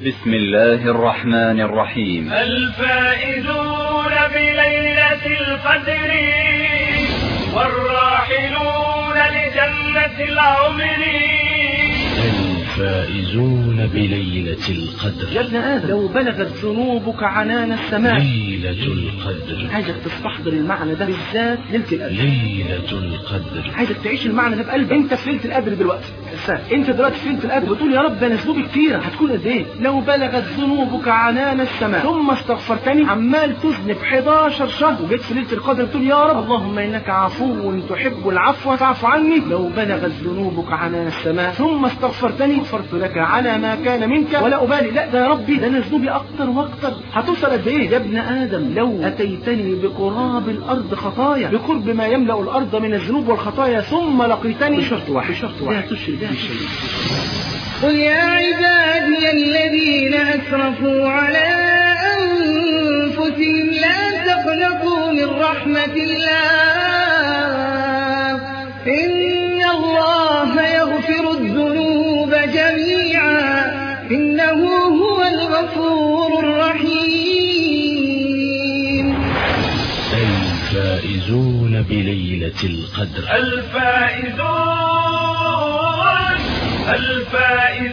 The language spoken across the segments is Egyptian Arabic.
بسم الله الرحمن الرحيم الفائزون بليلة القدر والراحلون لجنة العمر الفائزون بليلة القدر يا ابن آدم لو بلغت ذنوبك عنان السماء ليلة القدر عايزك تستحضر المعنى ده بالذات ليلة القدر ليلة القدر عايزك تعيش المعنى ده بقلبك انت في ليله القدر دلوقتي استنى. انت دلوقتي في ليله القدر بتقول يا رب انا ذنوبي كتيره هتكون قد ايه لو بلغت ذنوبك عنان السماء ثم استغفرتني عمال تذنب 11 شهر وجيت في ليله القدر بتقول يا رب اللهم انك عفو تحب العفو فاعف عني لو بلغت ذنوبك عنان السماء ثم استغفرتني غفرت لك على ما كان منك ولا ابالي لا ده يا ربي ده انا ذنوبي اكتر واكتر هتوصل قد ايه يا ابن ادم لو اتيتني بقراب الارض خطايا بقرب ما يملا الارض من الذنوب والخطايا ثم لقيتني بشرط واحد بشرط واحد لا تشرك بي شيء قل يا عبادي الذين أسرفوا على أنفسهم لا تقنطوا من رحمة الله إن الله يغفر الذنوب جميعا إنه هو الغفور الرحيم الفائزون بليلة القدر الفائزون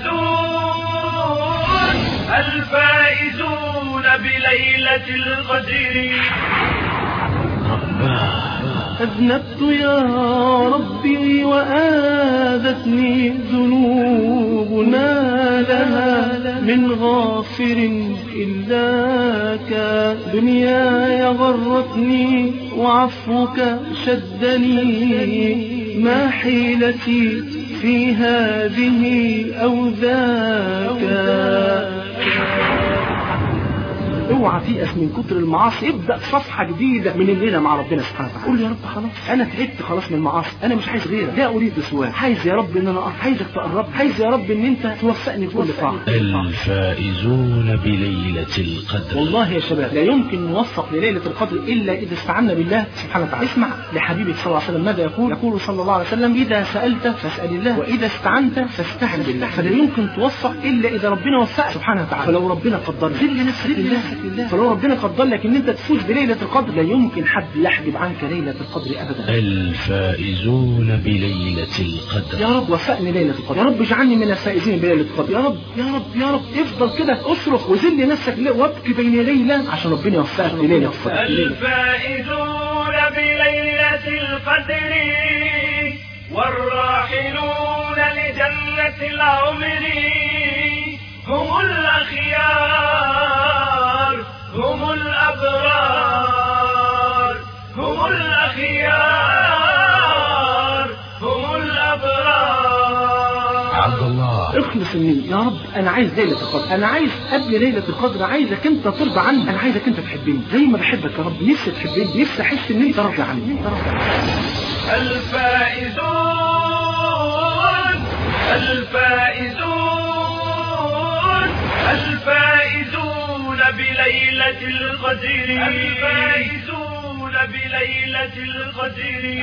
الفائزون الفائزون بليلة القدر أذنبت يا ربي وآذتني ذنوب ما لها من غافر إلاك دنياي غرتني وعفوك شدني ما حيلتي في هذه أو ذاك اوعى تيأس من كتر المعاصي ابدأ صفحة جديدة من الليلة مع ربنا سبحانه وتعالى قول يا رب خلاص انا تعبت خلاص من المعاصي انا مش عايز غيرك لا اريد سواك عايز يا رب ان انا أقرب. عايزك تقرب عايز يا رب ان انت توفقني في كل طاعة الفائزون بليلة القدر والله يا شباب لا يمكن نوفق لليلة القدر إلا إذا استعنا بالله سبحانه وتعالى اسمع لحبيبك صلى الله عليه وسلم ماذا يقول يقول صلى الله عليه وسلم إذا سألت فاسأل الله وإذا استعنت فاستعن بالله فلا يمكن توفق إلا إذا ربنا وفقك سبحانه وتعالى فلو ربنا قدر ذل نفسك لله فلو ربنا قدر لك ان انت تفوز بليلة القدر لا يمكن حد يحجب عنك ليلة القدر ابدا الفائزون بليلة القدر يا رب وفقني ليلة القدر يا رب اجعلني من الفائزين بليلة القدر يا رب يا رب يا رب افضل كده اصرخ وذل نفسك ليه وابكي بين يدي الله عشان ربنا يوفقك لليلة القدر الفائزون بليلة القدر والراحلون لجنة العمر هم الأخيار هم الأبرار هم الأخيار هم الأبرار عبد الله اخلص النية يا رب انا عايز ليلة القدر انا عايز قبل ليلة القدر عايزك انت ترضى عني انا عايزك انت تحبني زي ما بحبك يا رب نفسي تحبني نفسي احس ان انت راضي عني انت راضي عني الفائزون الفائزون الفائزون بليلة القدر الفائزون بليلة القدر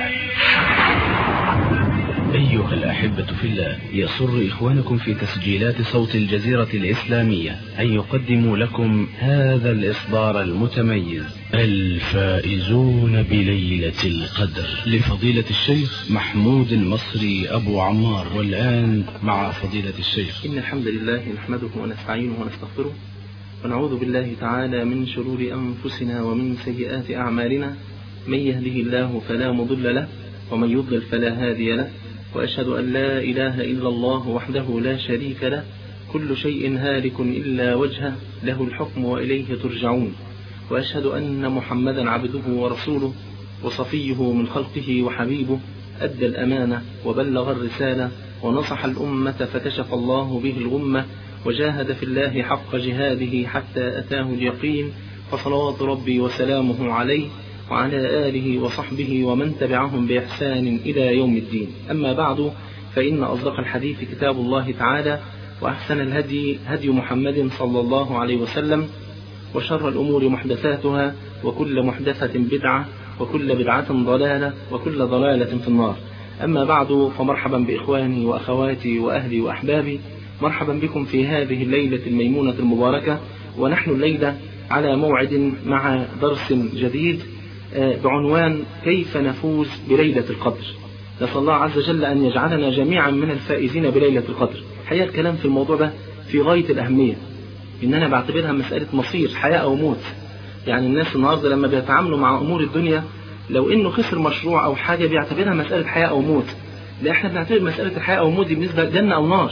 أيها الأحبة في الله يسر إخوانكم في تسجيلات صوت الجزيرة الإسلامية أن يقدموا لكم هذا الإصدار المتميز الفائزون بليلة القدر لفضيلة الشيخ محمود المصري أبو عمار والآن مع فضيلة الشيخ إن الحمد لله نحمده ونستعينه ونستغفره ونعوذ بالله تعالى من شرور أنفسنا ومن سيئات أعمالنا من يهده الله فلا مضل له ومن يضلل فلا هادي له وأشهد أن لا إله إلا الله وحده لا شريك له كل شيء هالك إلا وجهه له الحكم وإليه ترجعون وأشهد أن محمدا عبده ورسوله وصفيه من خلقه وحبيبه أدى الأمانة وبلغ الرسالة ونصح الأمة فكشف الله به الغمة وجاهد في الله حق جهاده حتى أتاه اليقين فصلوات ربي وسلامه عليه وعلى آله وصحبه ومن تبعهم بإحسان إلى يوم الدين أما بعد فإن أصدق الحديث كتاب الله تعالى وأحسن الهدي هدي محمد صلى الله عليه وسلم وشر الأمور محدثاتها وكل محدثة بدعة وكل بدعة ضلالة وكل ضلالة في النار أما بعد فمرحبا بإخواني وأخواتي وأهلي وأحبابي مرحبا بكم في هذه الليلة الميمونة المباركة ونحن الليلة على موعد مع درس جديد بعنوان كيف نفوز بليلة القدر نسأل الله عز وجل أن يجعلنا جميعا من الفائزين بليلة القدر حقيقة الكلام في الموضوع ده في غاية الأهمية إن أنا بعتبرها مسألة مصير حياة أو موت يعني الناس النهاردة لما بيتعاملوا مع أمور الدنيا لو إنه خسر مشروع أو حاجة بيعتبرها مسألة حياة أو موت لا إحنا بنعتبر مسألة الحياة أو موت دي بالنسبة جنة أو نار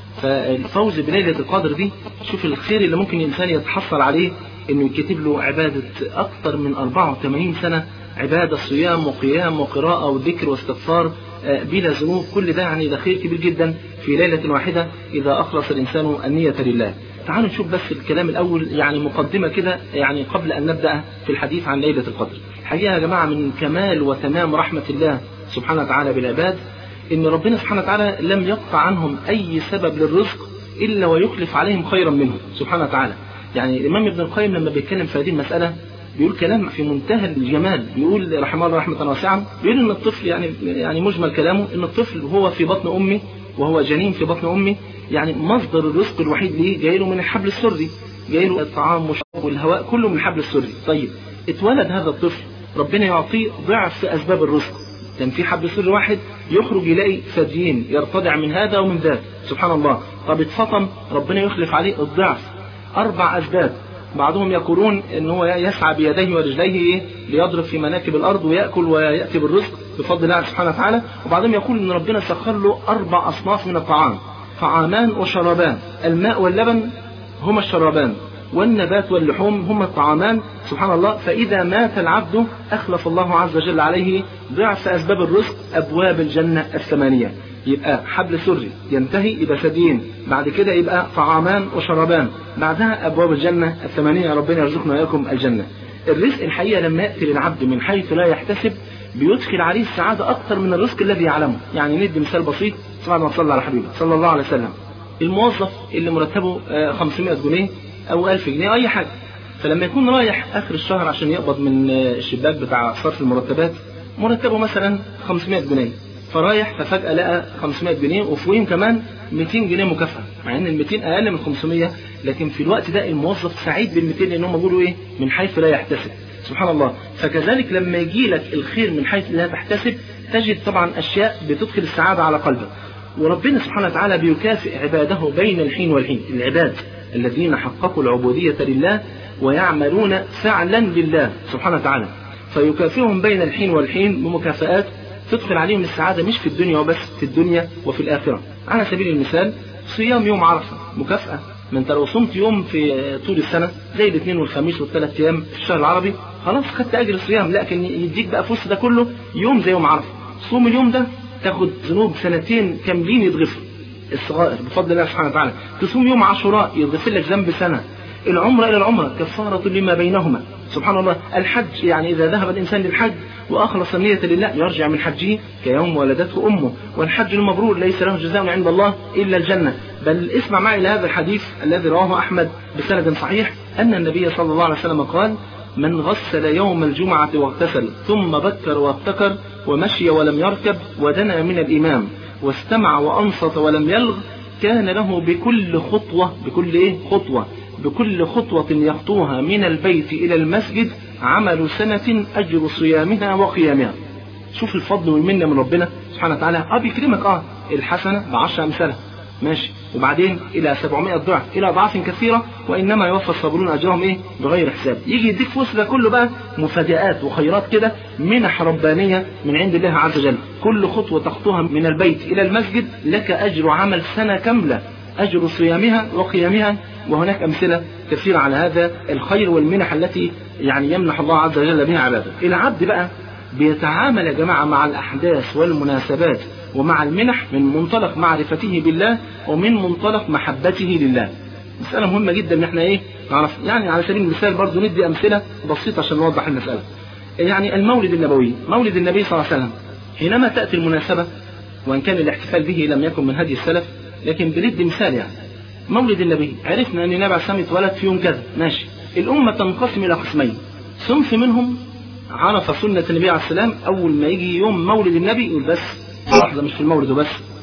فالفوز بليلة القدر دي شوف الخير اللي ممكن الإنسان يتحصل عليه إنه يكتب له عبادة أكثر من 84 سنة عبادة صيام وقيام وقراءة وذكر واستغفار بلا ذنوب كل ده يعني ده خير كبير جدا في ليلة واحدة إذا أخلص الإنسان النية لله تعالوا نشوف بس الكلام الأول يعني مقدمة كده يعني قبل أن نبدأ في الحديث عن ليلة القدر حقيقة يا جماعة من كمال وتمام رحمة الله سبحانه وتعالى بالعباد إن ربنا سبحانه وتعالى لم يقطع عنهم أي سبب للرزق إلا ويخلف عليهم خيرا منه سبحانه وتعالى يعني الإمام ابن القيم لما بيتكلم في هذه المسألة بيقول كلام في منتهى الجمال بيقول رحمه الله رحمة واسعة بيقول إن الطفل يعني يعني مجمل كلامه إن الطفل هو في بطن أمه وهو جنين في بطن أمه يعني مصدر الرزق الوحيد ليه جاي له من الحبل السري جاي له الطعام والشرب والهواء كله من الحبل السري طيب اتولد هذا الطفل ربنا يعطيه ضعف أسباب الرزق كان في حبل سر واحد يخرج يلاقي ثديين يرتدع من هذا ومن ذاك سبحان الله طب اتفطم ربنا يخلف عليه الضعف أربع أسباب بعضهم يقولون ان هو يسعى بيديه ورجليه ايه ليضرب في مناكب الارض وياكل وياتي بالرزق بفضل الله سبحانه وتعالى وبعضهم يقول ان ربنا سخر له اربع اصناف من الطعام طعامان وشرابان الماء واللبن هما الشرابان والنبات واللحوم هما الطعامان سبحان الله فإذا مات العبد أخلف الله عز وجل عليه ضعف أسباب الرزق أبواب الجنة الثمانية يبقى حبل سري ينتهي يبقى ثديين بعد كده يبقى طعامان وشرابان بعدها أبواب الجنة الثمانية ربنا يرزقنا وإياكم الجنة الرزق الحقيقة لما يأتي للعبد من حيث لا يحتسب بيدخل عليه السعادة أكثر من الرزق الذي يعلمه يعني ندي مثال بسيط بعد ما صلى على حبيبه صلى الله عليه وسلم الموظف اللي مرتبه 500 جنيه أو 1000 جنيه أي حاجة فلما يكون رايح آخر الشهر عشان يقبض من الشباك بتاع صرف المرتبات مرتبه مثلا 500 جنيه فرايح ففجأة لقى 500 جنيه وفوقهم كمان 200 جنيه مكافأة مع ان ال 200 اقل من 500 لكن في الوقت ده الموظف سعيد بال 200 لان هم بيقولوا ايه من حيث لا يحتسب سبحان الله فكذلك لما يجي لك الخير من حيث لا تحتسب تجد طبعا اشياء بتدخل السعادة على قلبك وربنا سبحانه وتعالى بيكافئ عباده بين الحين والحين العباد الذين حققوا العبودية لله ويعملون فعلا لله سبحانه وتعالى فيكافئهم بين الحين والحين بمكافآت تدخل عليهم السعادة مش في الدنيا وبس في الدنيا وفي الآخرة على سبيل المثال صيام يوم عرفة مكافأة ما انت لو صمت يوم في طول السنة زي الاثنين والخميس والثلاث ايام في الشهر العربي خلاص خدت اجر الصيام لكن يديك بقى في ده كله يوم زي يوم عرفة صوم اليوم ده تاخد ذنوب سنتين كاملين يتغفر الصغائر بفضل الله سبحانه وتعالى تصوم يوم عاشوراء يغفر لك ذنب سنة العمرة إلى العمرة كفارة لما بينهما سبحان الله الحج يعني إذا ذهب الإنسان للحج وأخلص النية لله يرجع من حجه كيوم ولدته أمه والحج المبرور ليس له جزاء عند الله إلا الجنة بل اسمع معي لهذا الحديث الذي رواه أحمد بسند صحيح أن النبي صلى الله عليه وسلم قال من غسل يوم الجمعة واغتسل ثم بكر وابتكر ومشي ولم يركب ودنا من الإمام واستمع وأنصت ولم يلغ كان له بكل خطوة بكل إيه خطوة بكل خطوة يخطوها من البيت إلى المسجد عمل سنة أجر صيامها وقيامها شوف الفضل والمنة من ربنا سبحانه وتعالى اه بيكرمك اه الحسنة بعشر أمثالها ماشي وبعدين إلى 700 ضعف إلى أضعاف كثيرة وإنما يوفى الصابرون أجرهم إيه بغير حساب يجي يديك في وسط ده كله بقى مفاجآت وخيرات كده منح ربانية من عند الله عز وجل كل خطوة تخطوها من البيت إلى المسجد لك أجر عمل سنة كاملة أجر صيامها وقيامها وهناك أمثلة كثيرة على هذا الخير والمنح التي يعني يمنح الله عز وجل بها عباده العبد بقى بيتعامل يا جماعة مع الأحداث والمناسبات ومع المنح من منطلق معرفته بالله ومن منطلق محبته لله مسألة مهمة جدا ان احنا ايه نعرف يعني على سبيل المثال برضو ندي امثلة بسيطة عشان نوضح المسألة يعني المولد النبوي مولد النبي صلى الله عليه وسلم حينما تأتي المناسبة وان كان الاحتفال به لم يكن من هدي السلف لكن بندي مثال يعني مولد النبي عرفنا ان النبي عليه الصلاه اتولد في يوم كذا ماشي الامه تنقسم الى قسمين صنف منهم عرف سنه النبي عليه السلام اول ما يجي يوم مولد النبي يقول بس لحظه مش في المولد وبس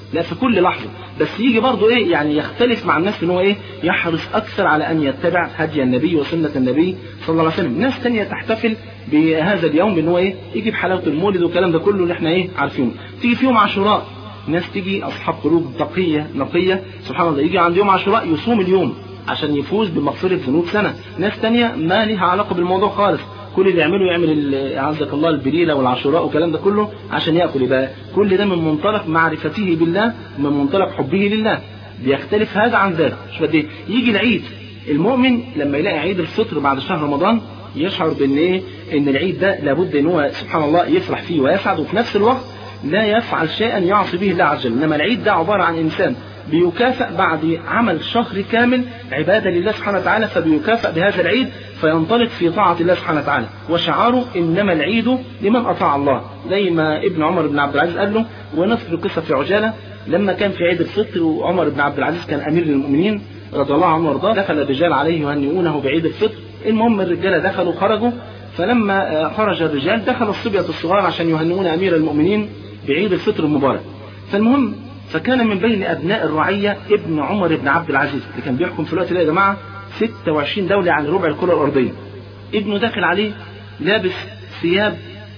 لا في كل لحظة بس يجي برضه ايه يعني يختلف مع الناس ان هو ايه يحرص اكثر على ان يتبع هدي النبي وسنة النبي صلى الله عليه وسلم ناس تانية تحتفل بهذا اليوم ان هو ايه يجيب حلاوة المولد والكلام ده كله اللي احنا ايه عارفينه تيجي في يوم عاشوراء ناس تيجي اصحاب قلوب تقية نقية سبحان الله يجي عند يوم عاشوراء يصوم اليوم عشان يفوز بمغفرة ذنوب سنة ناس تانية ما لها علاقة بالموضوع خالص كل اللي يعمله يعمل عزك الله البليله والعاشوراء والكلام ده كله عشان ياكل يبقى كل ده من منطلق معرفته بالله ومن منطلق حبه لله بيختلف هذا عن ذاك مش بدي يجي العيد المؤمن لما يلاقي عيد الفطر بعد شهر رمضان يشعر بان ايه ان العيد ده لابد ان هو سبحان الله يفرح فيه ويسعد وفي نفس الوقت لا يفعل شيئا يعصي به الله عز وجل انما العيد ده عباره عن انسان بيكافئ بعد عمل شهر كامل عبادة لله سبحانه وتعالى فبيكافئ بهذا العيد فينطلق في طاعة الله سبحانه وتعالى وشعاره إنما العيد لمن أطاع الله زي ما ابن عمر بن عبد العزيز قال له ونذكر القصة في عجالة لما كان في عيد الفطر وعمر بن عبد العزيز كان أمير المؤمنين رضي الله عنه وارضاه دخل الرجال عليه يهنئونه بعيد الفطر المهم الرجالة دخلوا خرجوا فلما خرج الرجال دخل الصبية الصغار عشان يهنئون أمير المؤمنين بعيد الفطر المبارك فالمهم فكان من بين أبناء الرعية ابن عمر بن عبد العزيز اللي كان بيحكم في الوقت ده يا جماعة 26 دولة يعني ربع الكرة الأرضية ابنه داخل عليه لابس ثياب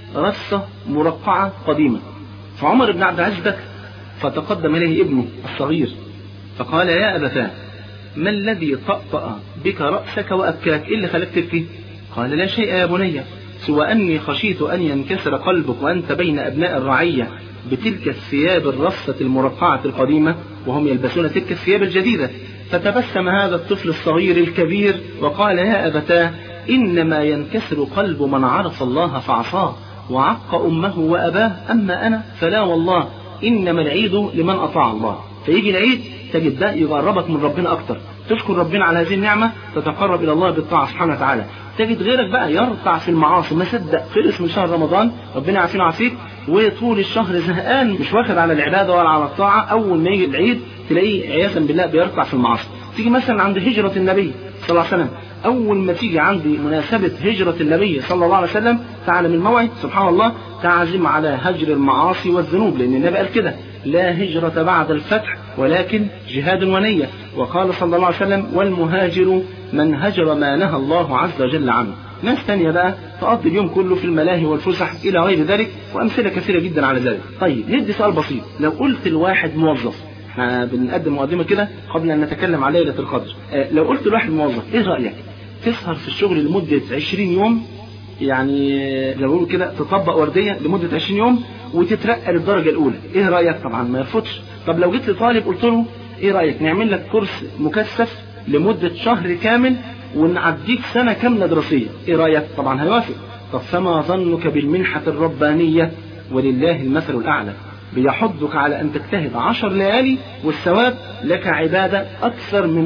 رصة مرقعة قديمة فعمر بن عبد العزيز بكى فتقدم إليه ابنه الصغير فقال يا أبتاه ما الذي طأطأ بك رأسك وأبكاك إيه اللي خلاك تبكي قال لا شيء يا بني سوى أني خشيت أن ينكسر قلبك وأنت بين أبناء الرعية بتلك الثياب الرصة المرقعة القديمة وهم يلبسون تلك الثياب الجديدة فتبسم هذا الطفل الصغير الكبير وقال يا أبتاه إنما ينكسر قلب من عرف الله فعصاه وعق أمه وأباه أما أنا فلا والله إنما العيد لمن أطاع الله فيجي العيد تجد ده يقربك من ربنا أكتر تشكر ربنا على هذه النعمة تتقرب إلى الله بالطاعة سبحانه وتعالى تجد غيرك بقى يرتع في المعاصي ما صدق خلص من شهر رمضان ربنا يعافينا ويعافيك وطول الشهر زهقان مش واخد على العبادة ولا على الطاعة أول ما يجي العيد تلاقيه عياذا بالله بيرتع في المعاصي تيجي مثلا عند هجرة النبي صلى الله عليه وسلم أول ما تيجي عندي مناسبة هجرة النبي صلى الله عليه وسلم تعالى من الموعد سبحان الله تعزم على هجر المعاصي والذنوب لأن النبي قال كده لا هجرة بعد الفتح ولكن جهاد ونية وقال صلى الله عليه وسلم والمهاجر من هجر ما نهى الله عز وجل عنه ناس تانية بقى تقضي اليوم كله في الملاهي والفسح إلى غير ذلك وأمثلة كثيرة جدا على ذلك طيب ندي سؤال بسيط لو قلت لواحد موظف احنا بنقدم مقدمة كده قبل أن نتكلم على ليلة القدر اه لو قلت لواحد موظف إيه رأيك تسهر في الشغل لمدة 20 يوم يعني زي ما بيقولوا كده تطبق وردية لمدة 20 يوم وتترقى للدرجة الأولى إيه رأيك طبعا ما يرفضش طب لو جيت لطالب قلت له إيه رأيك نعمل لك كورس مكثف لمدة شهر كامل ونعديك سنة كاملة دراسية إيه رأيك طبعا هيوافق طب فما ظنك بالمنحة الربانية ولله المثل الأعلى بيحضك على أن تجتهد عشر ليالي والثواب لك عبادة أكثر من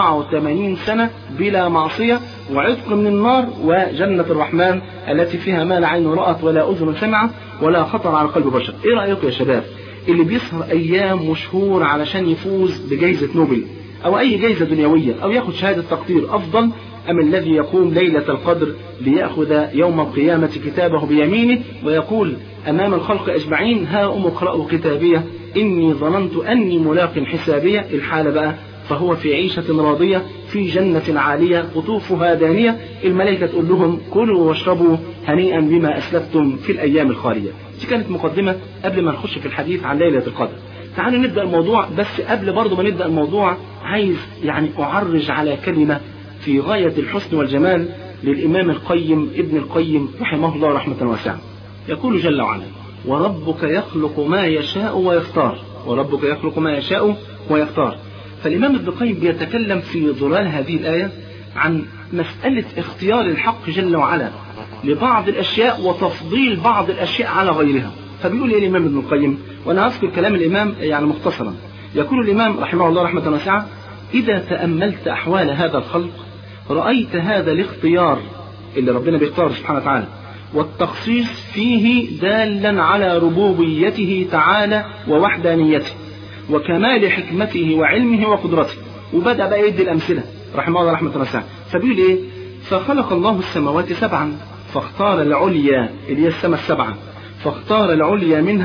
84 سنة بلا معصية وعتق من النار وجنة الرحمن التي فيها ما لا عين رأت ولا أذن سمعت ولا خطر على قلب بشر إيه رأيكم يا شباب اللي بيسهر أيام وشهور علشان يفوز بجائزة نوبل أو أي جائزة دنيوية أو ياخد شهادة تقدير أفضل أم الذي يقوم ليلة القدر ليأخذ يوم القيامة كتابه بيمينه ويقول أمام الخلق أجمعين ها أم اقرأوا كتابية إني ظننت أني ملاق حسابية الحالة بقى فهو في عيشة راضية في جنة عالية قطوفها دانية الملائكة تقول لهم كلوا واشربوا هنيئا بما أسلفتم في الأيام الخالية دي كانت مقدمة قبل ما نخش في الحديث عن ليلة القدر تعالوا نبدأ الموضوع بس قبل برضه ما نبدأ الموضوع عايز يعني أعرج على كلمة في غاية الحسن والجمال للإمام القيم ابن القيم رحمه الله رحمة واسعة يقول جل وعلا وربك يخلق ما يشاء ويختار وربك يخلق ما يشاء ويختار فالإمام ابن القيم بيتكلم في ظلال هذه الآية عن مسألة اختيار الحق جل وعلا لبعض الأشياء وتفضيل بعض الأشياء على غيرها فبيقول إيه الإمام ابن القيم وأنا أذكر كلام الإمام يعني مختصرا يقول الإمام رحمه الله رحمة واسعة إذا تأملت أحوال هذا الخلق رأيت هذا الاختيار اللي ربنا بيختاره سبحانه وتعالى والتخصيص فيه دالا على ربوبيته تعالى ووحدانيته وكمال حكمته وعلمه وقدرته وبدأ بقى يدي الأمثلة رحمه الله رحمة واسعة فبيقول إيه فخلق الله السماوات سبعا فاختار العليا اللي هي السماء السبعة فاختار العليا منها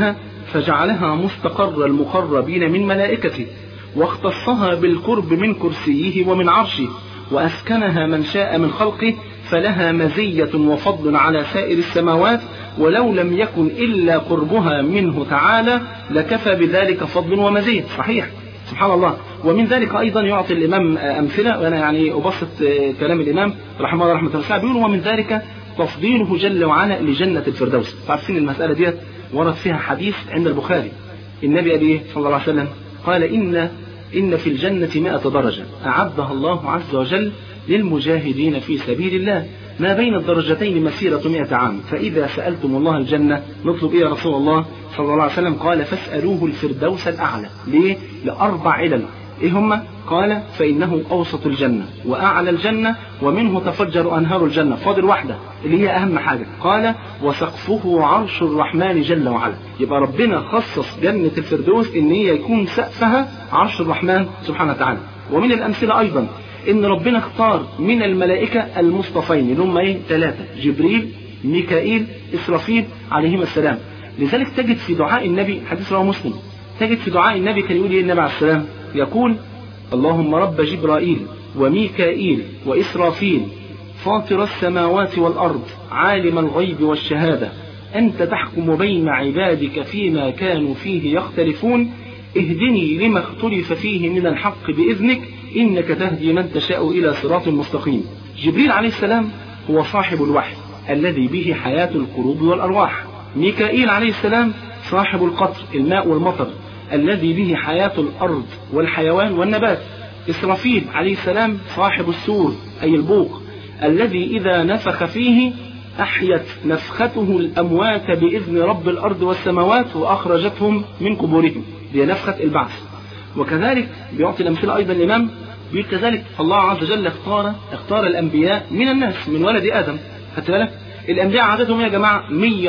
فجعلها مستقر المقربين من ملائكته واختصها بالقرب من كرسيه ومن عرشه وأسكنها من شاء من خلقه فلها مزية وفضل على سائر السماوات ولو لم يكن إلا قربها منه تعالى لكفى بذلك فضل ومزية صحيح سبحان الله ومن ذلك أيضا يعطي الإمام أمثلة وأنا يعني أبسط كلام الإمام رحمه الله رحمة الله بيقول ومن ذلك تفضيله جل وعلا لجنة الفردوس عارفين المسألة ديت ورد فيها حديث عند البخاري النبي قال ايه صلى الله عليه وسلم قال إن إن في الجنة مائة درجة أعدها الله عز وجل للمجاهدين في سبيل الله ما بين الدرجتين مسيرة مئة عام فإذا سألتم الله الجنة نطلب إيه يا رسول الله صلى الله عليه وسلم قال فاسألوه الفردوس الأعلى ليه؟ لأربع علل إيه هم؟ قال فإنه أوسط الجنة وأعلى الجنة ومنه تفجر أنهار الجنة فاضل واحدة اللي هي أهم حاجة قال وسقفه عرش الرحمن جل وعلا يبقى ربنا خصص جنة الفردوس إن هي يكون سقفها عرش الرحمن سبحانه وتعالى ومن الأمثلة أيضا إن ربنا اختار من الملائكة المصطفين اللي هم إيه ثلاثة جبريل ميكائيل إسرافيل عليهما السلام لذلك تجد في دعاء النبي حديث رواه مسلم تجد في دعاء النبي كان يقول ايه النبي عليه السلام يقول اللهم رب جبرائيل وميكائيل وإسرافيل فاطر السماوات والأرض عالم الغيب والشهادة أنت تحكم بين عبادك فيما كانوا فيه يختلفون اهدني لما اختلف فيه من الحق بإذنك إنك تهدي من تشاء إلى صراط مستقيم جبريل عليه السلام هو صاحب الوحي الذي به حياة القلوب والأرواح ميكائيل عليه السلام صاحب القطر الماء والمطر الذي به حياة الأرض والحيوان والنبات إسرافيل عليه السلام صاحب السور أي البوق الذي إذا نفخ فيه أحيت نفخته الأموات بإذن رب الأرض والسماوات وأخرجتهم من قبورهم دي نفخة البعث وكذلك بيعطي الأمثلة أيضا الإمام بيقول كذلك فالله عز وجل اختار اختار الأنبياء من الناس من ولد آدم خدت بالك الأنبياء عددهم يا جماعة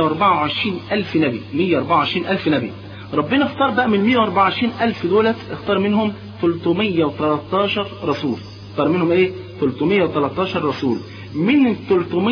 124 ألف نبي 124 ألف نبي ربنا اختار بقى من 124 ألف دولت اختار منهم 313 رسول اختار منهم ايه 313 رسول من ال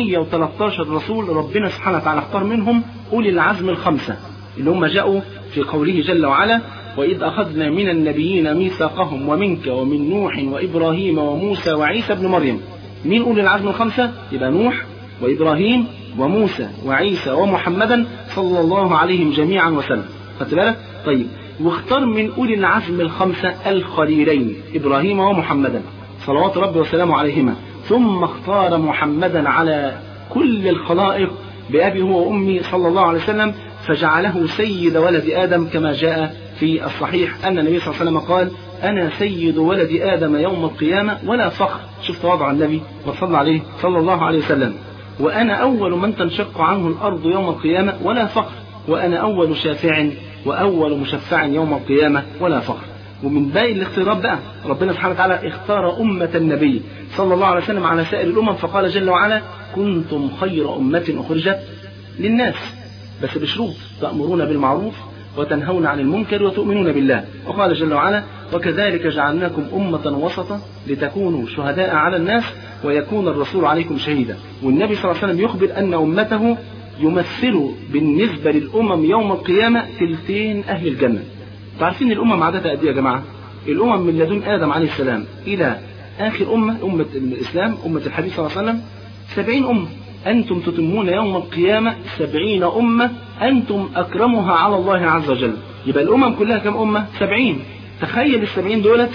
313 رسول ربنا سبحانه وتعالى اختار منهم أولي العزم الخمسة اللي هم جاءوا في قوله جل وعلا وإذ أخذنا من النبيين ميثاقهم ومنك ومن نوح وإبراهيم وموسى وعيسى ابن مريم مين أولي العزم الخمسة يبقى نوح وإبراهيم وموسى وعيسى ومحمدا صلى الله عليهم جميعا وسلم خدت بالك طيب واختار من أولي العزم الخمسة الخليلين إبراهيم ومحمدا صلوات ربي وسلامه عليهما ثم اختار محمدا على كل الخلائق بأبي هو وأمي صلى الله عليه وسلم فجعله سيد ولد آدم كما جاء في الصحيح أن النبي صلى الله عليه وسلم قال أنا سيد ولد آدم يوم القيامة ولا فخر شفت وضع النبي وصلى عليه صلى الله عليه وسلم وأنا أول من تنشق عنه الأرض يوم القيامة ولا فخر وأنا أول شافع وأول مشفع يوم القيامة ولا فخر ومن باقي الاختيارات بقى ربنا سبحانه وتعالى اختار أمة النبي صلى الله عليه وسلم على سائر الأمم فقال جل وعلا كنتم خير أمة أخرجت للناس بس بشروط تأمرون بالمعروف وتنهون عن المنكر وتؤمنون بالله وقال جل وعلا وكذلك جعلناكم أمة وسطا لتكونوا شهداء على الناس ويكون الرسول عليكم شهيدا والنبي صلى الله عليه وسلم يخبر أن أمته يمثل بالنسبة للأمم يوم القيامة تلتين أهل الجنة تعرفين الأمم عددها قد إيه يا جماعة الأمم من لدن آدم عليه السلام إلى آخر أمة أمة الإسلام أمة الحبيب صلى الله عليه وسلم سبعين أمة أنتم تتمون يوم القيامة سبعين أمة أنتم أكرمها على الله عز وجل يبقى الأمم كلها كم أمة سبعين تخيل السبعين دولت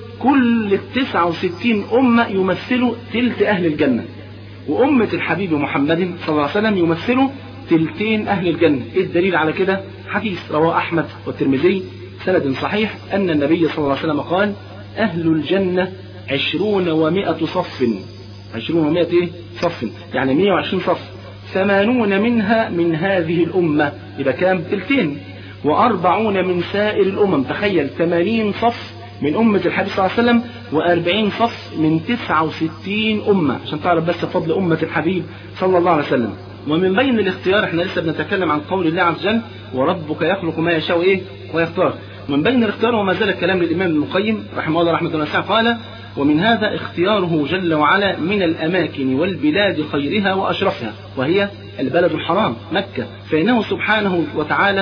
كل التسعة وستين أمة يمثلوا تلت أهل الجنة وأمة الحبيب محمد صلى الله عليه وسلم يمثلوا تلتين أهل الجنة إيه الدليل على كده حديث رواه أحمد والترمذي سند صحيح أن النبي صلى الله عليه وسلم قال أهل الجنة عشرون ومائة صف عشرون ومائة إيه؟ صف يعني مئة وعشرين صف ثمانون منها من هذه الأمة يبقى كام تلتين وأربعون من سائر الأمم تخيل ثمانين صف من أمة الحبيب صلى الله عليه وسلم وأربعين صف من تسعة وستين أمة عشان تعرف بس فضل أمة الحبيب صلى الله عليه وسلم ومن بين الاختيار احنا لسه بنتكلم عن قول الله عز وجل وربك يخلق ما يشاء ايه ويختار من بين الاختيار وما زال الكلام للامام ابن القيم رحمه الله رحمه الله واسعه قال ومن هذا اختياره جل وعلا من الاماكن والبلاد خيرها واشرفها وهي البلد الحرام مكه فانه سبحانه وتعالى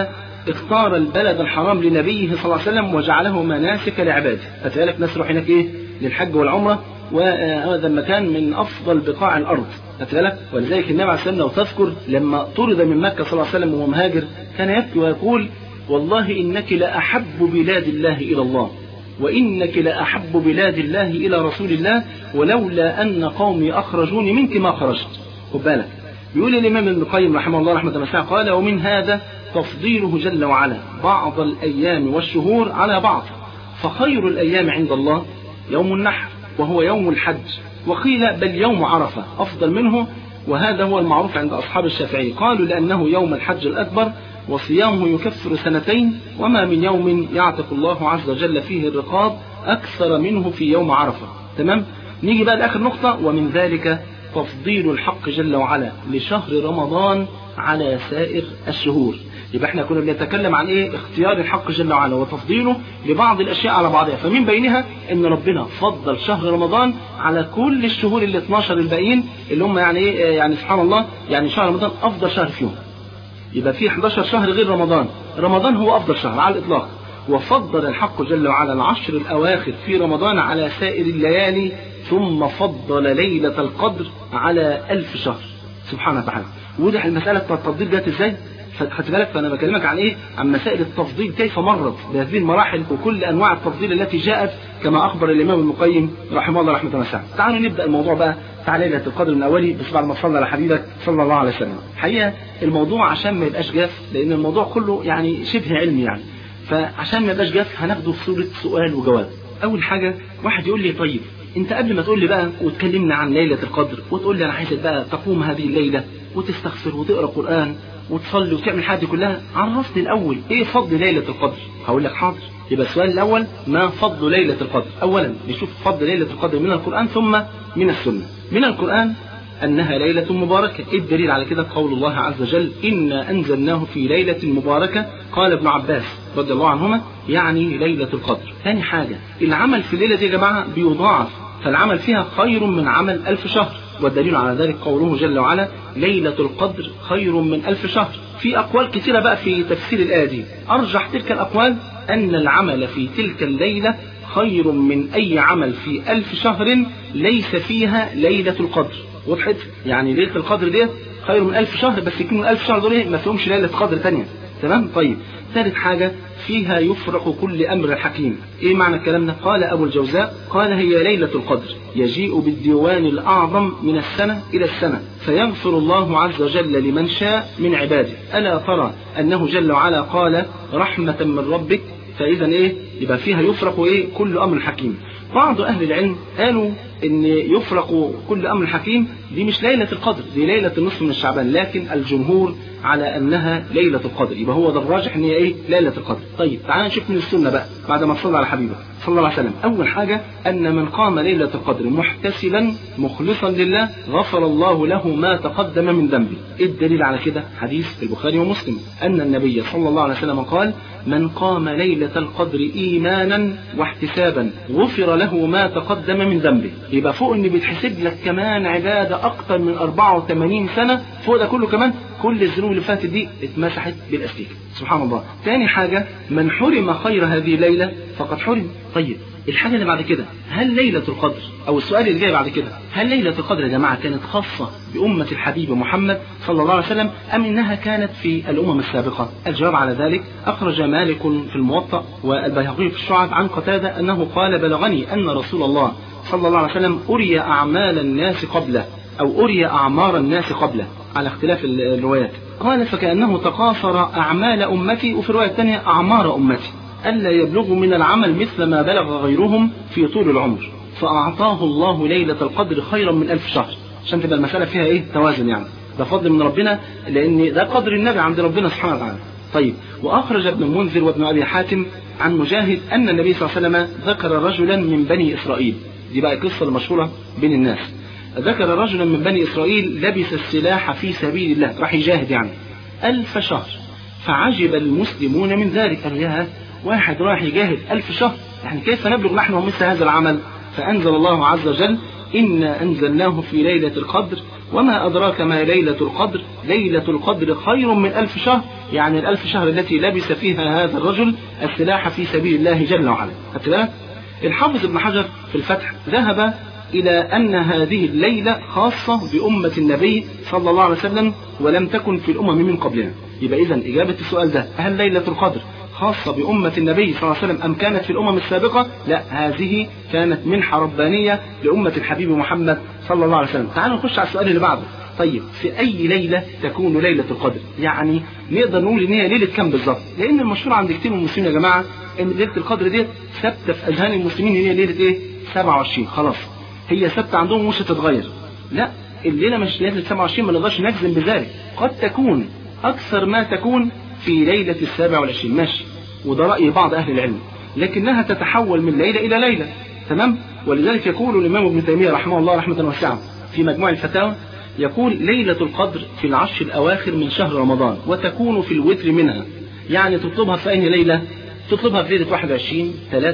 اختار البلد الحرام لنبيه صلى الله عليه وسلم وجعله مناسك لعباده فتلاقي ناس تروح هناك ايه للحج والعمره وهذا المكان من افضل بقاع الارض بالك ولذلك النبي عليه الصلاه والسلام لو تذكر لما طرد من مكه صلى الله عليه وسلم وهو مهاجر كان يبكي ويقول والله انك لاحب بلاد الله الى الله وانك لاحب بلاد الله الى رسول الله ولولا ان قومي اخرجوني منك ما خرجت خد بالك يقول الامام ابن القيم رحمه الله رحمه واسعه قال ومن هذا تفضيله جل وعلا بعض الايام والشهور على بعض فخير الايام عند الله يوم النحر وهو يوم الحج وقيل بل يوم عرفة أفضل منه وهذا هو المعروف عند أصحاب الشافعي قالوا لأنه يوم الحج الأكبر وصيامه يكفر سنتين وما من يوم يعتق الله عز وجل فيه الرقاب أكثر منه في يوم عرفة تمام نيجي بقى لآخر نقطة ومن ذلك تفضيل الحق جل وعلا لشهر رمضان على سائر الشهور يبقى احنا كنا بنتكلم عن ايه اختيار الحق جل وعلا وتفضيله لبعض الاشياء على بعضها فمن بينها ان ربنا فضل شهر رمضان على كل الشهور ال 12 الباقيين اللي هم يعني ايه يعني سبحان الله يعني شهر رمضان افضل شهر فيهم يبقى في 11 شهر غير رمضان رمضان هو افضل شهر على الاطلاق وفضل الحق جل وعلا العشر الاواخر في رمضان على سائر الليالي ثم فضل ليلة القدر على ألف شهر سبحانه وتعالى وضح المسألة بتاعت التفضيل جت ازاي خدت بالك فانا بكلمك عن ايه عن مسائل التفضيل كيف مرت بهذه المراحل وكل انواع التفضيل التي جاءت كما اخبر الامام ابن القيم رحمه الله رحمه واسعه تعالوا نبدا الموضوع بقى بتاع ليله القدر من اوله بس بعد ما صلى على حبيبك صلى الله عليه وسلم الحقيقه الموضوع عشان ما يبقاش جاف لان الموضوع كله يعني شبه علمي يعني فعشان ما يبقاش جاف هناخده في صوره سؤال وجواب اول حاجه واحد يقول لي طيب انت قبل ما تقول لي بقى وتكلمنا عن ليله القدر وتقول لي انا عايزك بقى تقوم هذه الليله وتستغفر وتقرا قران وتصلي وتعمل الحاجات دي كلها عرفني الاول ايه فضل ليله القدر هقول لك حاضر يبقى السؤال الاول ما فضل ليله القدر اولا نشوف فضل ليله القدر من القران ثم من السنه من القران انها ليله مباركه ايه الدليل على كده قول الله عز وجل انا انزلناه في ليله مباركه قال ابن عباس رضي الله عنهما يعني ليله القدر ثاني حاجه العمل في الليله دي يا جماعه بيضاعف فالعمل فيها خير من عمل ألف شهر والدليل على ذلك قوله جل وعلا ليلة القدر خير من ألف شهر في أقوال كثيرة بقى في تفسير الآية دي أرجح تلك الأقوال أن العمل في تلك الليلة خير من أي عمل في ألف شهر ليس فيها ليلة القدر وضحت يعني ليلة القدر ديت خير من ألف شهر بس يكون الألف شهر دول ما فيهمش ليلة قدر تانية تمام طيب ثالث حاجة فيها يفرق كل أمر حكيم إيه معنى الكلام ده قال أبو الجوزاء قال هي ليلة القدر يجيء بالديوان الأعظم من السنة إلى السنة فيغفر الله عز وجل لمن شاء من عباده ألا ترى أنه جل وعلا قال رحمة من ربك فإذا إيه يبقى فيها يفرق إيه كل أمر حكيم بعض أهل العلم قالوا ان يفرق كل امر حكيم دي مش ليله القدر دي ليله النصف من الشعبان لكن الجمهور على انها ليله القدر يبقى هو ده الراجح ان هي ايه ليله القدر طيب تعال نشوف من السنه بقى بعد ما صلى على حبيبه صلى الله عليه وسلم اول حاجه ان من قام ليله القدر محتسبا مخلصا لله غفر الله له ما تقدم من ذنبه ايه الدليل على كده حديث في البخاري ومسلم ان النبي صلى الله عليه وسلم قال من قام ليله القدر ايمانا واحتسابا غفر له ما تقدم من ذنبه يبقى فوق ان بيتحسب لك كمان عباده اكتر من 84 سنه فوق ده كله كمان كل الذنوب اللي فاتت دي اتمسحت بالاستيك سبحان الله تاني حاجه من حرم خير هذه الليله فقد حرم طيب الحاجة اللي بعد كده هل ليلة القدر أو السؤال اللي جاي بعد كده هل ليلة القدر يا جماعة كانت خاصة بأمة الحبيب محمد صلى الله عليه وسلم أم إنها كانت في الأمم السابقة الجواب على ذلك أخرج مالك في الموطأ والبيهقي في الشعب عن قتادة أنه قال بلغني أن رسول الله صلى الله عليه وسلم أري أعمال الناس قبله أو أري أعمار الناس قبله على اختلاف الروايات قال فكأنه تقاصر أعمال أمتي وفي الرواية الثانية أعمار أمتي ألا يبلغوا من العمل مثل ما بلغ غيرهم في طول العمر فأعطاه الله ليلة القدر خيرا من ألف شهر عشان تبقى المسألة فيها إيه توازن يعني ده فضل من ربنا لأن ده قدر النبي عند ربنا سبحانه وتعالى طيب وأخرج ابن المنذر وابن أبي حاتم عن مجاهد أن النبي صلى الله عليه وسلم ذكر رجلا من بني إسرائيل دي بقى قصة المشهورة بين الناس ذكر رجلا من بني إسرائيل لبس السلاح في سبيل الله راح يجاهد يعني ألف شهر فعجب المسلمون من ذلك قالوا يا واحد راح يجاهد ألف شهر يعني كيف نبلغ نحن مثل هذا العمل فأنزل الله عز وجل إنا أنزلناه في ليلة القدر وما أدراك ما ليلة القدر ليلة القدر خير من ألف شهر يعني الألف شهر التي لبس فيها هذا الرجل السلاح في سبيل الله جل وعلا خدت بالك؟ الحافظ ابن حجر في الفتح ذهب إلى أن هذه الليلة خاصة بأمة النبي صلى الله عليه وسلم ولم تكن في الأمم من قبلنا يبقى إذا إجابة السؤال ده هل ليلة القدر خاصة بأمة النبي صلى الله عليه وسلم أم كانت في الأمم السابقة لا هذه كانت منحة ربانية لأمة الحبيب محمد صلى الله عليه وسلم تعالوا نخش على السؤال اللي بعده طيب في أي ليلة تكون ليلة القدر يعني نقدر نقول إن هي ليلة كام بالظبط لأن المشهور عند كتير من المسلمين يا جماعة إن ليلة القدر ديت ثابتة في أذهان المسلمين إن هي ليلة إيه 27 خلاص هي ثابتة عندهم مش هتتغير لا الليلة مش ليلة 27 ما نقدرش نجزم بذلك قد تكون أكثر ما تكون في ليلة السابع والعشرين ماشي وده رأي بعض أهل العلم لكنها تتحول من ليلة إلى ليلة تمام ولذلك يقول الإمام ابن تيمية رحمه الله رحمة واسعة في مجموع الفتاوى يقول ليلة القدر في العشر الأواخر من شهر رمضان وتكون في الوتر منها يعني تطلبها في أي ليلة تطلبها في ليلة 21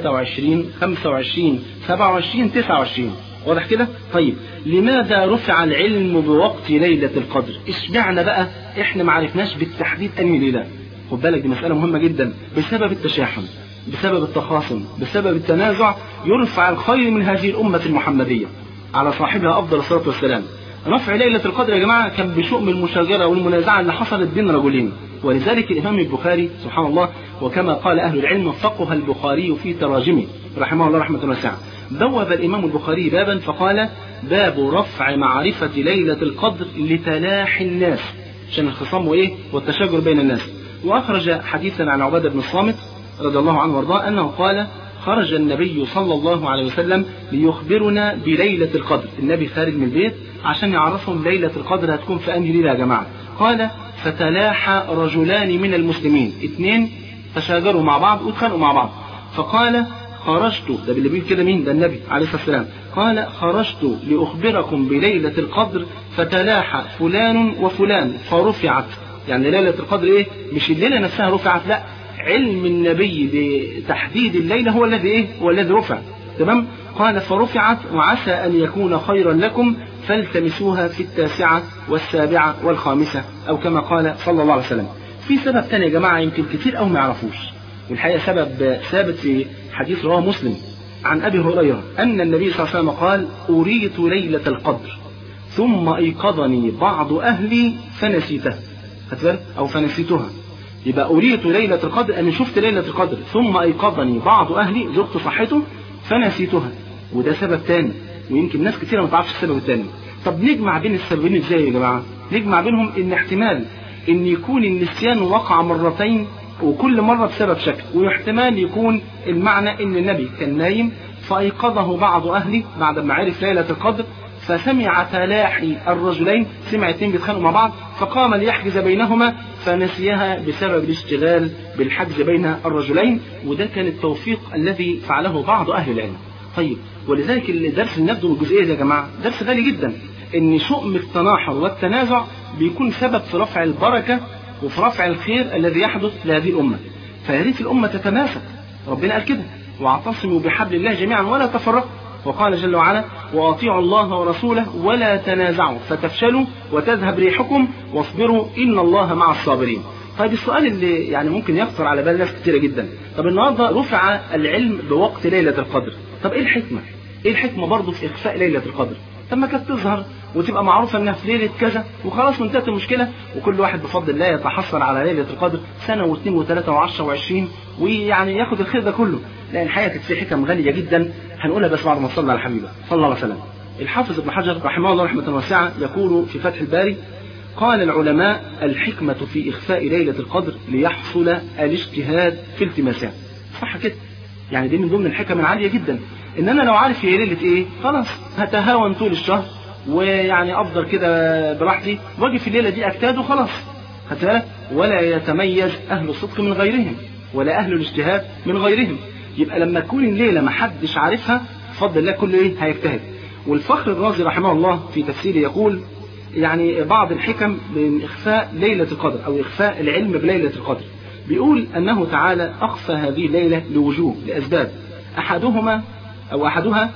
23 25 27 29 واضح كده؟ طيب لماذا رفع العلم بوقت ليلة القدر؟ اشمعنى بقى احنا ما عرفناش بالتحديد انهي ليلة؟ خد بالك دي مسألة مهمة جدا بسبب التشاحن بسبب التخاصم بسبب التنازع يرفع الخير من هذه الأمة المحمدية على صاحبها أفضل الصلاة والسلام رفع ليلة القدر يا جماعة كان بشؤم المشاجرة والمنازعة اللي حصلت بين رجلين ولذلك الإمام البخاري سبحان الله وكما قال أهل العلم فقه البخاري في تراجمه رحمه الله رحمة واسعة بوب الإمام البخاري بابا فقال باب رفع معرفة ليلة القدر لتلاحي الناس عشان الخصام وإيه والتشاجر بين الناس وأخرج حديثا عن عبادة بن الصامت رضي الله عنه وارضاه أنه قال خرج النبي صلى الله عليه وسلم ليخبرنا بليلة القدر النبي خارج من البيت عشان يعرفهم ليلة القدر هتكون في أنهي ليلة يا جماعة قال فتلاحى رجلان من المسلمين اثنين تشاجروا مع بعض واتخانقوا مع بعض فقال خرجت ده اللي بيقول كده مين ده النبي عليه الصلاة والسلام قال خرجت لأخبركم بليلة القدر فتلاحى فلان وفلان فرفعت يعني ليلة القدر ايه مش الليلة نفسها رفعت لا علم النبي بتحديد الليلة هو الذي ايه هو الذي رفع تمام قال فرفعت وعسى أن يكون خيرا لكم فالتمسوها في التاسعة والسابعة والخامسة أو كما قال صلى الله عليه وسلم في سبب ثاني يا جماعة يمكن كتير أو ما يعرفوش والحقيقة سبب ثابت في حديث رواه مسلم عن أبي هريرة أن النبي صلى الله عليه وسلم قال أريت ليلة القدر ثم أيقظني بعض أهلي فنسيته هتبال أو فنسيتها يبقى أريت ليلة القدر أنا شفت ليلة القدر ثم أيقظني بعض أهلي زرت صحته فنسيتها وده سبب تاني ويمكن ناس كتيرة ما تعرفش السبب التاني طب نجمع بين السببين ازاي يا جماعة نجمع بينهم ان احتمال ان يكون النسيان وقع مرتين وكل مرة بسبب شكل واحتمال يكون المعنى ان النبي كان نايم فأيقظه بعض أهلي بعد ما عرف ليلة القدر فسمع تلاحي الرجلين سمع اتنين بيتخانقوا مع بعض فقام ليحجز بينهما فنسيها بسبب الاشتغال بالحجز بين الرجلين وده كان التوفيق الذي فعله بعض أهل العلم طيب ولذلك الدرس اللي ناخده من الجزئية دي يا جماعة درس غالي جدا ان شؤم التناحر والتنازع بيكون سبب في رفع البركة وفي رفع الخير الذي يحدث لهذه الأمة فيا ريت الأمة تتماسك ربنا قال كده واعتصموا بحبل الله جميعا ولا تفرقوا وقال جل وعلا واطيعوا الله ورسوله ولا تنازعوا فتفشلوا وتذهب ريحكم واصبروا ان الله مع الصابرين. طيب السؤال اللي يعني ممكن يخطر على بال ناس كتيره جدا، طب النهارده رفع العلم بوقت ليله القدر، طب ايه الحكمه؟ ايه الحكمه برضه في اخفاء ليله القدر؟ طب ما كانت تظهر وتبقى معروفه انها في ليله كذا وخلاص وانتهت المشكله وكل واحد بفضل الله يتحصل على ليله القدر سنه واثنين وثلاثه وعشره وعشرين ويعني ياخد الخير ده كله لان الحقيقه كانت في حكم غاليه جدا هنقولها بس بعد ما صلى على حبيبه صلى الله عليه وسلم الحافظ ابن حجر رحمه الله رحمه واسعه يقول في فتح الباري قال العلماء الحكمة في إخفاء ليلة القدر ليحصل الاجتهاد في التماسها صح كده يعني دي من ضمن الحكم العالية جدا إن أنا لو عارف هي ليلة إيه خلاص هتهاون طول الشهر ويعني أفضل كده براحتي وأجي في الليلة دي أجتهد وخلاص خدت بالك ولا يتميز أهل الصدق من غيرهم ولا أهل الاجتهاد من غيرهم يبقى لما تكون الليلة ما حدش عارفها بفضل الله كله إيه هيجتهد والفخر الرازي رحمه الله في تفسيره يقول يعني بعض الحكم من إخفاء ليلة القدر أو إخفاء العلم بليلة القدر بيقول أنه تعالى أخفى هذه الليلة لوجوه لأسباب أحدهما أو أحدها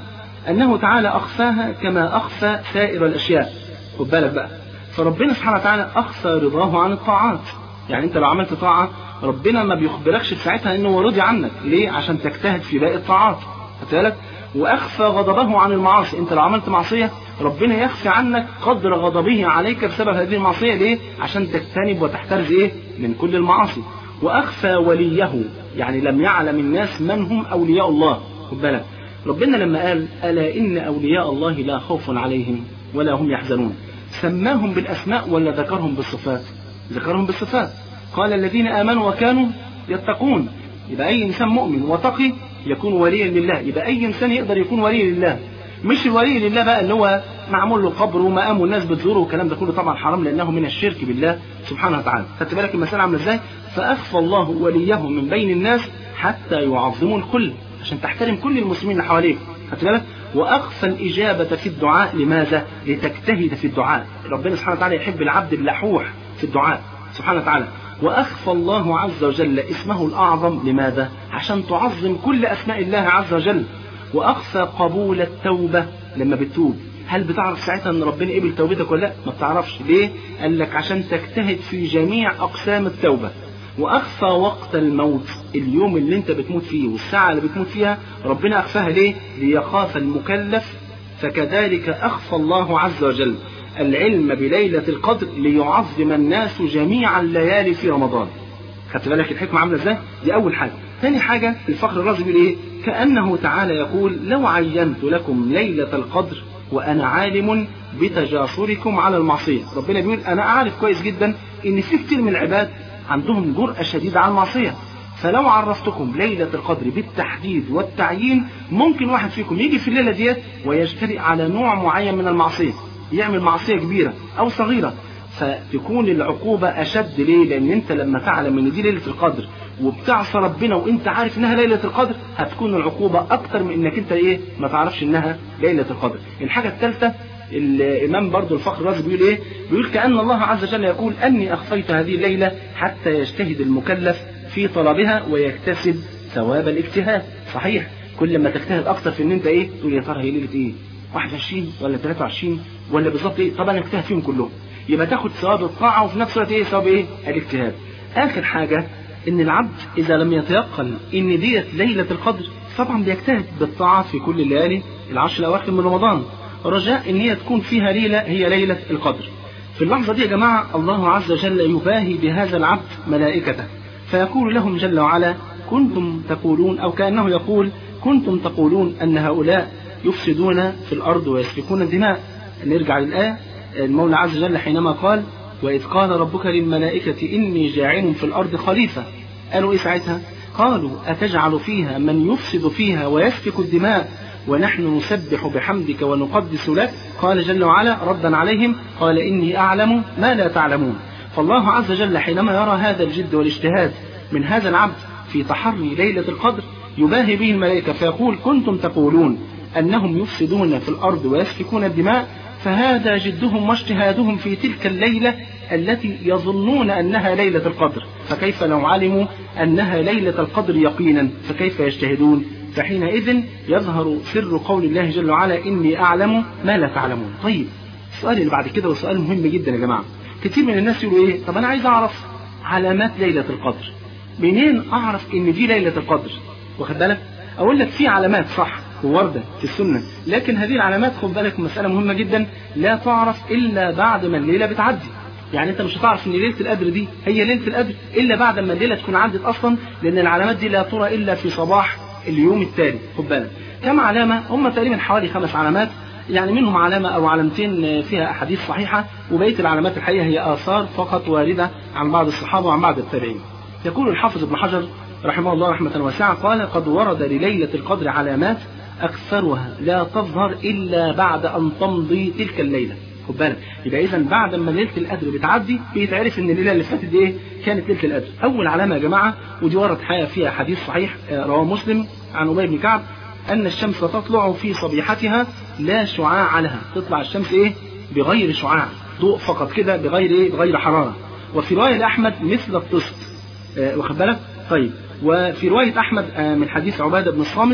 أنه تعالى أخفاها كما أخفى سائر الأشياء خد بالك بقى فربنا سبحانه وتعالى أخفى رضاه عن الطاعات يعني أنت لو عملت طاعة ربنا ما بيخبركش في ساعتها أنه هو رضي عنك ليه عشان تجتهد في باقي الطاعات خدت بالك واخفى غضبه عن المعاصي انت لو عملت معصيه ربنا يخفي عنك قدر غضبه عليك بسبب هذه المعصيه ليه عشان تجتنب وتحترز ايه من كل المعاصي واخفى وليه يعني لم يعلم الناس من هم اولياء الله خد بالك ربنا لما قال الا ان اولياء الله لا خوف عليهم ولا هم يحزنون سماهم بالاسماء ولا ذكرهم بالصفات ذكرهم بالصفات قال الذين امنوا وكانوا يتقون يبقى اي انسان مؤمن وتقي يكون وليا لله يبقى اي انسان يقدر يكون ولي لله مش الولي لله بقى اللي هو معمول له قبر ومقام والناس بتزوره والكلام ده كله طبعا حرام لانه من الشرك بالله سبحانه وتعالى خدت بالك المساله عامله ازاي فاخفى الله وليه من بين الناس حتى يعظموا الكل عشان تحترم كل المسلمين اللي حواليك خدت بالك واخفى الاجابه في الدعاء لماذا لتجتهد في الدعاء ربنا سبحانه وتعالى يحب العبد اللحوح في الدعاء سبحانه وتعالى وأخفى الله عز وجل اسمه الأعظم لماذا؟ عشان تعظم كل أسماء الله عز وجل وأخفى قبول التوبة لما بتتوب هل بتعرف ساعتها ان ربنا قبل توبتك ولا لا؟ ما بتعرفش ليه؟ قال لك عشان تجتهد في جميع اقسام التوبه. واخفى وقت الموت اليوم اللي انت بتموت فيه والساعه اللي بتموت فيها ربنا اخفاها ليه؟ ليخاف المكلف فكذلك اخفى الله عز وجل العلم بليلة القدر ليعظم الناس جميع الليالي في رمضان خدت بالك الحكمة عاملة ازاي؟ دي أول حاجة. ثاني حاجة الفخر الرازي بيقول إيه؟ كأنه تعالى يقول لو عينت لكم ليلة القدر وأنا عالم بتجاسركم على المعصية. ربنا بيقول أنا أعرف كويس جدا إن في كتير من العباد عندهم جرأة شديدة على المعصية. فلو عرفتكم ليلة القدر بالتحديد والتعيين ممكن واحد فيكم يجي في الليلة ديت ويجترئ على نوع معين من المعصية يعمل معصية كبيرة أو صغيرة فتكون العقوبة أشد ليه؟ لأن أنت لما تعلم إن دي ليلة القدر وبتعصى ربنا وأنت عارف إنها ليلة القدر هتكون العقوبة أكتر من إنك أنت إيه؟ ما تعرفش إنها ليلة القدر. الحاجة الثالثة الإمام برضو الفخر الرازي بيقول إيه؟ بيقول كأن الله عز وجل يقول أني أخفيت هذه الليلة حتى يجتهد المكلف في طلبها ويكتسب ثواب الاجتهاد. صحيح كل ما تجتهد أكتر في إن أنت إيه؟ تقول يا ترى هي ليلة إيه؟ 21 ولا 23 ولا بالظبط ايه طبعا اجتهد فيهم كلهم يبقى تاخد ثواب الطاعه وفي نفس الوقت ايه ثواب ايه الاجتهاد اخر حاجه ان العبد اذا لم يتيقن ان ديت ليله القدر طبعا بيجتهد بالطاعه في كل الليالي العشر الاواخر من رمضان رجاء ان هي تكون فيها ليله هي ليله القدر في اللحظه دي يا جماعه الله عز وجل يباهي بهذا العبد ملائكته فيقول لهم جل وعلا كنتم تقولون او كانه يقول كنتم تقولون ان هؤلاء يفسدون في الأرض ويسفكون الدماء نرجع للآية المولى عز وجل حينما قال وإذ قال ربك للملائكة إني جاعل في الأرض خليفة قالوا إيه ساعتها قالوا أتجعل فيها من يفسد فيها ويسفك الدماء ونحن نسبح بحمدك ونقدس لك قال جل وعلا ردا عليهم قال إني أعلم ما لا تعلمون فالله عز وجل حينما يرى هذا الجد والاجتهاد من هذا العبد في تحري ليلة القدر يباهي به الملائكة فيقول كنتم تقولون أنهم يفسدون في الأرض ويسفكون الدماء فهذا جدهم واجتهادهم في تلك الليلة التي يظنون أنها ليلة القدر فكيف لو علموا أنها ليلة القدر يقينا فكيف يجتهدون فحينئذ يظهر سر قول الله جل وعلا إني أعلم ما لا تعلمون طيب السؤال اللي بعد كده وسؤال مهم جدا يا جماعة كتير من الناس يقولوا إيه طب أنا عايز أعرف علامات ليلة القدر منين أعرف إن دي ليلة القدر واخد بالك أقول لك في علامات صح وواردة في السنة لكن هذه العلامات خد بالك مسألة مهمة جدا لا تعرف إلا بعد ما الليلة بتعدي يعني انت مش هتعرف ان ليله القدر دي هي ليله القدر الا بعد ما الليله تكون عدت اصلا لان العلامات دي لا ترى الا في صباح اليوم التالي خد بالك كم علامه هم تقريبا حوالي خمس علامات يعني منهم علامة أو علامتين فيها أحاديث صحيحة وبقية العلامات الحقيقة هي آثار فقط واردة عن بعض الصحابة وعن بعض التابعين. يقول الحافظ ابن حجر رحمه الله رحمة واسعة قال قد ورد لليلة القدر علامات أكثرها لا تظهر إلا بعد أن تمضي تلك الليلة خد بالك يبقى إذا بعد ما ليلة القدر بتعدي بيتعرف إن الليلة اللي فاتت دي إيه؟ كانت ليلة القدر أول علامة يا جماعة ودي ورد حقيقة فيها حديث صحيح رواه مسلم عن أبي بن كعب أن الشمس تطلع في صبيحتها لا شعاع لها تطلع الشمس إيه بغير شعاع ضوء فقط كده بغير إيه بغير حرارة وفي رواية لأحمد مثل الطست آه واخد بالك طيب وفي رواية أحمد آه من حديث عبادة بن الصامت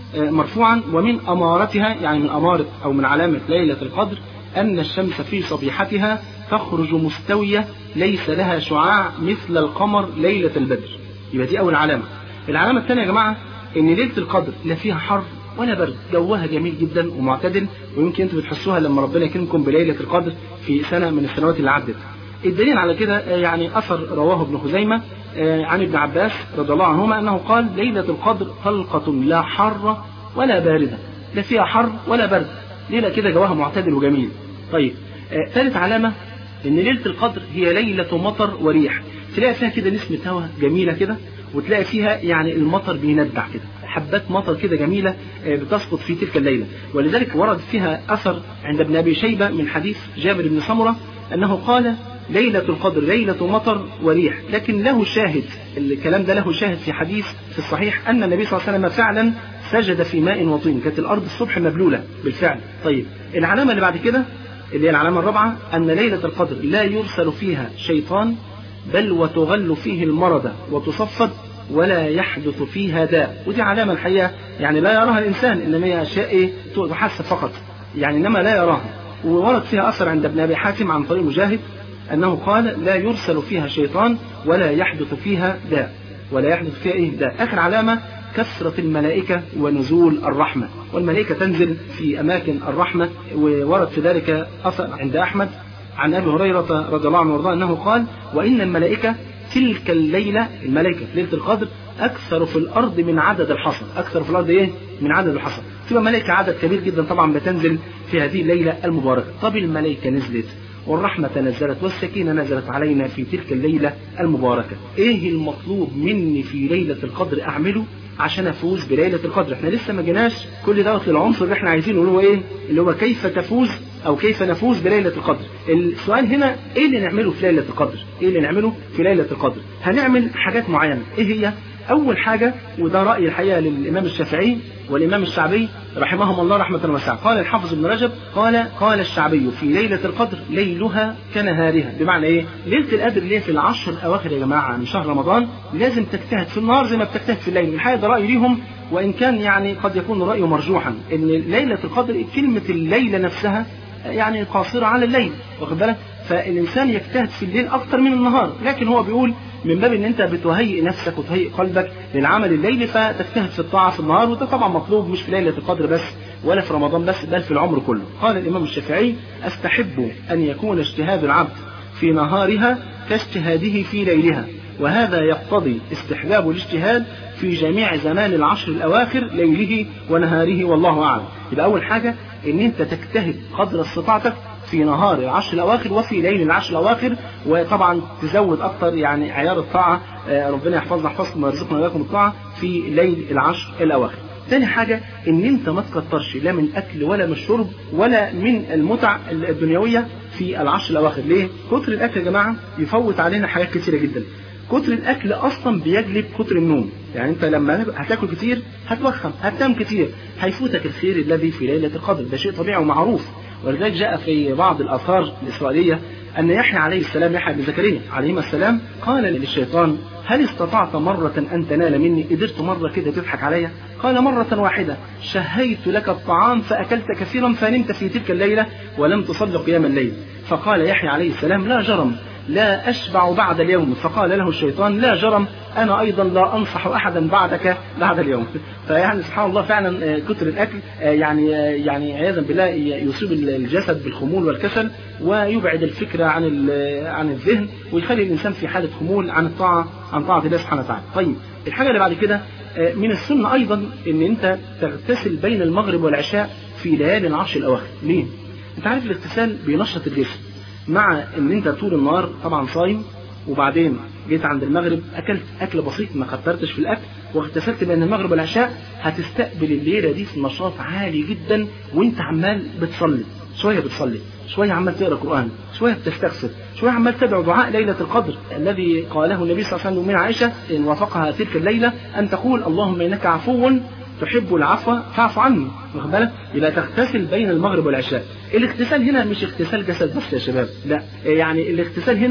مرفوعا ومن أمارتها يعني من أمارة أو من علامة ليلة القدر أن الشمس في صبيحتها تخرج مستوية ليس لها شعاع مثل القمر ليلة البدر يبقى دي أول علامة العلامة الثانية يا جماعة إن ليلة القدر لا فيها حر ولا برد جوها جميل جدا ومعتدل ويمكن انتوا بتحسوها لما ربنا يكرمكم بليلة القدر في سنة من السنوات اللي عدت الدليل على كده يعني أثر رواه ابن خزيمة عن ابن عباس رضي الله عنهما أنه قال ليلة القدر طلقة لا حر ولا باردة لا فيها حر ولا برد ليلة كده جواها معتدل وجميل طيب ثالث علامة ان ليلة القدر هي ليلة مطر وريح تلاقي فيها كده نسمة هواء جميلة كده وتلاقي فيها يعني المطر بيندع كده حبات مطر كده جميلة بتسقط في تلك الليلة ولذلك ورد فيها أثر عند ابن أبي شيبة من حديث جابر بن سمرة أنه قال ليلة القدر ليلة مطر وريح لكن له شاهد الكلام ده له شاهد في حديث في الصحيح أن النبي صلى الله عليه وسلم فعلا سجد في ماء وطين كانت الأرض الصبح مبلولة بالفعل طيب العلامة اللي بعد كده اللي هي العلامة الرابعة أن ليلة القدر لا يرسل فيها شيطان بل وتغل فيه المرضى وتصفد ولا يحدث فيها داء ودي علامة الحقيقة يعني لا يراها الإنسان إنما هي أشياء إيه تحس فقط يعني إنما لا يراها وورد فيها أثر عند ابن أبي حاتم عن طريق مجاهد أنه قال لا يرسل فيها شيطان ولا يحدث فيها داء ولا يحدث فيها إيه داء آخر علامة كثرة الملائكة ونزول الرحمة والملائكة تنزل في أماكن الرحمة وورد في ذلك أثر عند أحمد عن أبي هريرة رضي الله عنه وارضاه أنه قال وإن الملائكة تلك الليلة الملائكة ليلة القدر أكثر في الأرض من عدد الحصى أكثر في الأرض إيه؟ من عدد الحصى تبقى ملائكة عدد كبير جدا طبعا بتنزل في هذه الليلة المباركة طب الملائكة نزلت والرحمة نزلت والسكينة نزلت علينا في تلك الليلة المباركة ايه المطلوب مني في ليلة القدر اعمله عشان افوز بليلة القدر احنا لسه ما جيناش كل دوت للعنصر اللي احنا عايزينه اللي هو ايه اللي هو كيف تفوز او كيف نفوز بليلة القدر السؤال هنا ايه اللي نعمله في ليلة القدر ايه اللي نعمله في ليلة القدر هنعمل حاجات معينة ايه هي اول حاجة وده رأي الحقيقة للامام الشافعي والامام الشعبي رحمهم الله رحمة واسعة قال الحافظ ابن رجب قال قال الشعبي في ليلة القدر ليلها كنهارها بمعنى ايه ليلة القدر اللي هي في العشر الاواخر يا جماعة من شهر رمضان لازم تجتهد في النهار زي ما بتجتهد في الليل الحقيقة ده رأي ليهم وان كان يعني قد يكون رأيه مرجوحا ان ليلة القدر كلمة الليلة نفسها يعني قاصرة على الليل واخد بالك فالإنسان يجتهد في الليل أكتر من النهار لكن هو بيقول من باب ان انت بتهيئ نفسك وتهيئ قلبك للعمل الليلي فتجتهد في الطاعة في النهار وده طبعا مطلوب مش في ليلة القدر بس ولا في رمضان بس بل في العمر كله قال الإمام الشافعي أستحب أن يكون اجتهاد العبد في نهارها كاجتهاده في ليلها وهذا يقتضي استحباب الاجتهاد في جميع زمان العشر الأواخر ليله ونهاره والله أعلم يبقى أول حاجة ان انت تجتهد قدر استطاعتك في نهار العشر الأواخر وفي ليل العشر الأواخر وطبعا تزود أكتر يعني عيار الطاعة ربنا يحفظنا يحفظكم ويرزقنا وإياكم الطاعة في ليل العشر الأواخر تاني حاجة ان انت ما تكترش لا من اكل ولا من شرب ولا من المتع الدنيوية في العشر الاواخر ليه؟ كتر الاكل يا جماعة يفوت علينا حاجات كتيرة جدا كتر الاكل اصلا بيجلب كتر النوم يعني انت لما هتاكل كتير هتوخم هتنام كتير هيفوتك الخير الذي في ليلة القدر ده شيء طبيعي ومعروف ولذلك جاء في بعض الآثار الإسرائيلية أن يحيى عليه السلام يحيى بن زكريا عليهما السلام قال للشيطان هل استطعت مرة أن تنال مني قدرت مرة كده تضحك عليا قال مرة واحدة شهيت لك الطعام فأكلت كثيرا فنمت في تلك الليلة ولم تصل قيام الليل فقال يحيى عليه السلام لا جرم لا أشبع بعد اليوم فقال له الشيطان لا جرم أنا أيضا لا أنصح أحدا بعدك بعد اليوم فيعني سبحان الله فعلا كتر الأكل يعني يعني عياذا بالله يصيب الجسد بالخمول والكسل ويبعد الفكرة عن عن الذهن ويخلي الإنسان في حالة خمول عن الطاعة عن طاعة الله سبحانه وتعالى طيب الحاجة اللي بعد كده من السنة أيضا إن أنت تغتسل بين المغرب والعشاء في ليالي العشر الأواخر ليه؟ أنت عارف الاغتسال بينشط الجسم مع ان انت طول النهار طبعا صايم وبعدين جيت عند المغرب اكلت اكل بسيط ما كترتش في الاكل واغتسلت بين المغرب والعشاء هتستقبل الليله دي في نشاط عالي جدا وانت عمال بتصلي شويه بتصلي شويه عمال تقرا قران شويه بتستغفر شويه عمال تدعو دعاء ليله القدر الذي قاله النبي صلى الله عليه وسلم من عائشه ان وافقها تلك الليله ان تقول اللهم انك عفو تحب العفو فاعف عني واخد بالك يبقى تغتسل بين المغرب والعشاء الاغتسال هنا مش اغتسال جسد بس يا شباب لا يعني الاغتسال هنا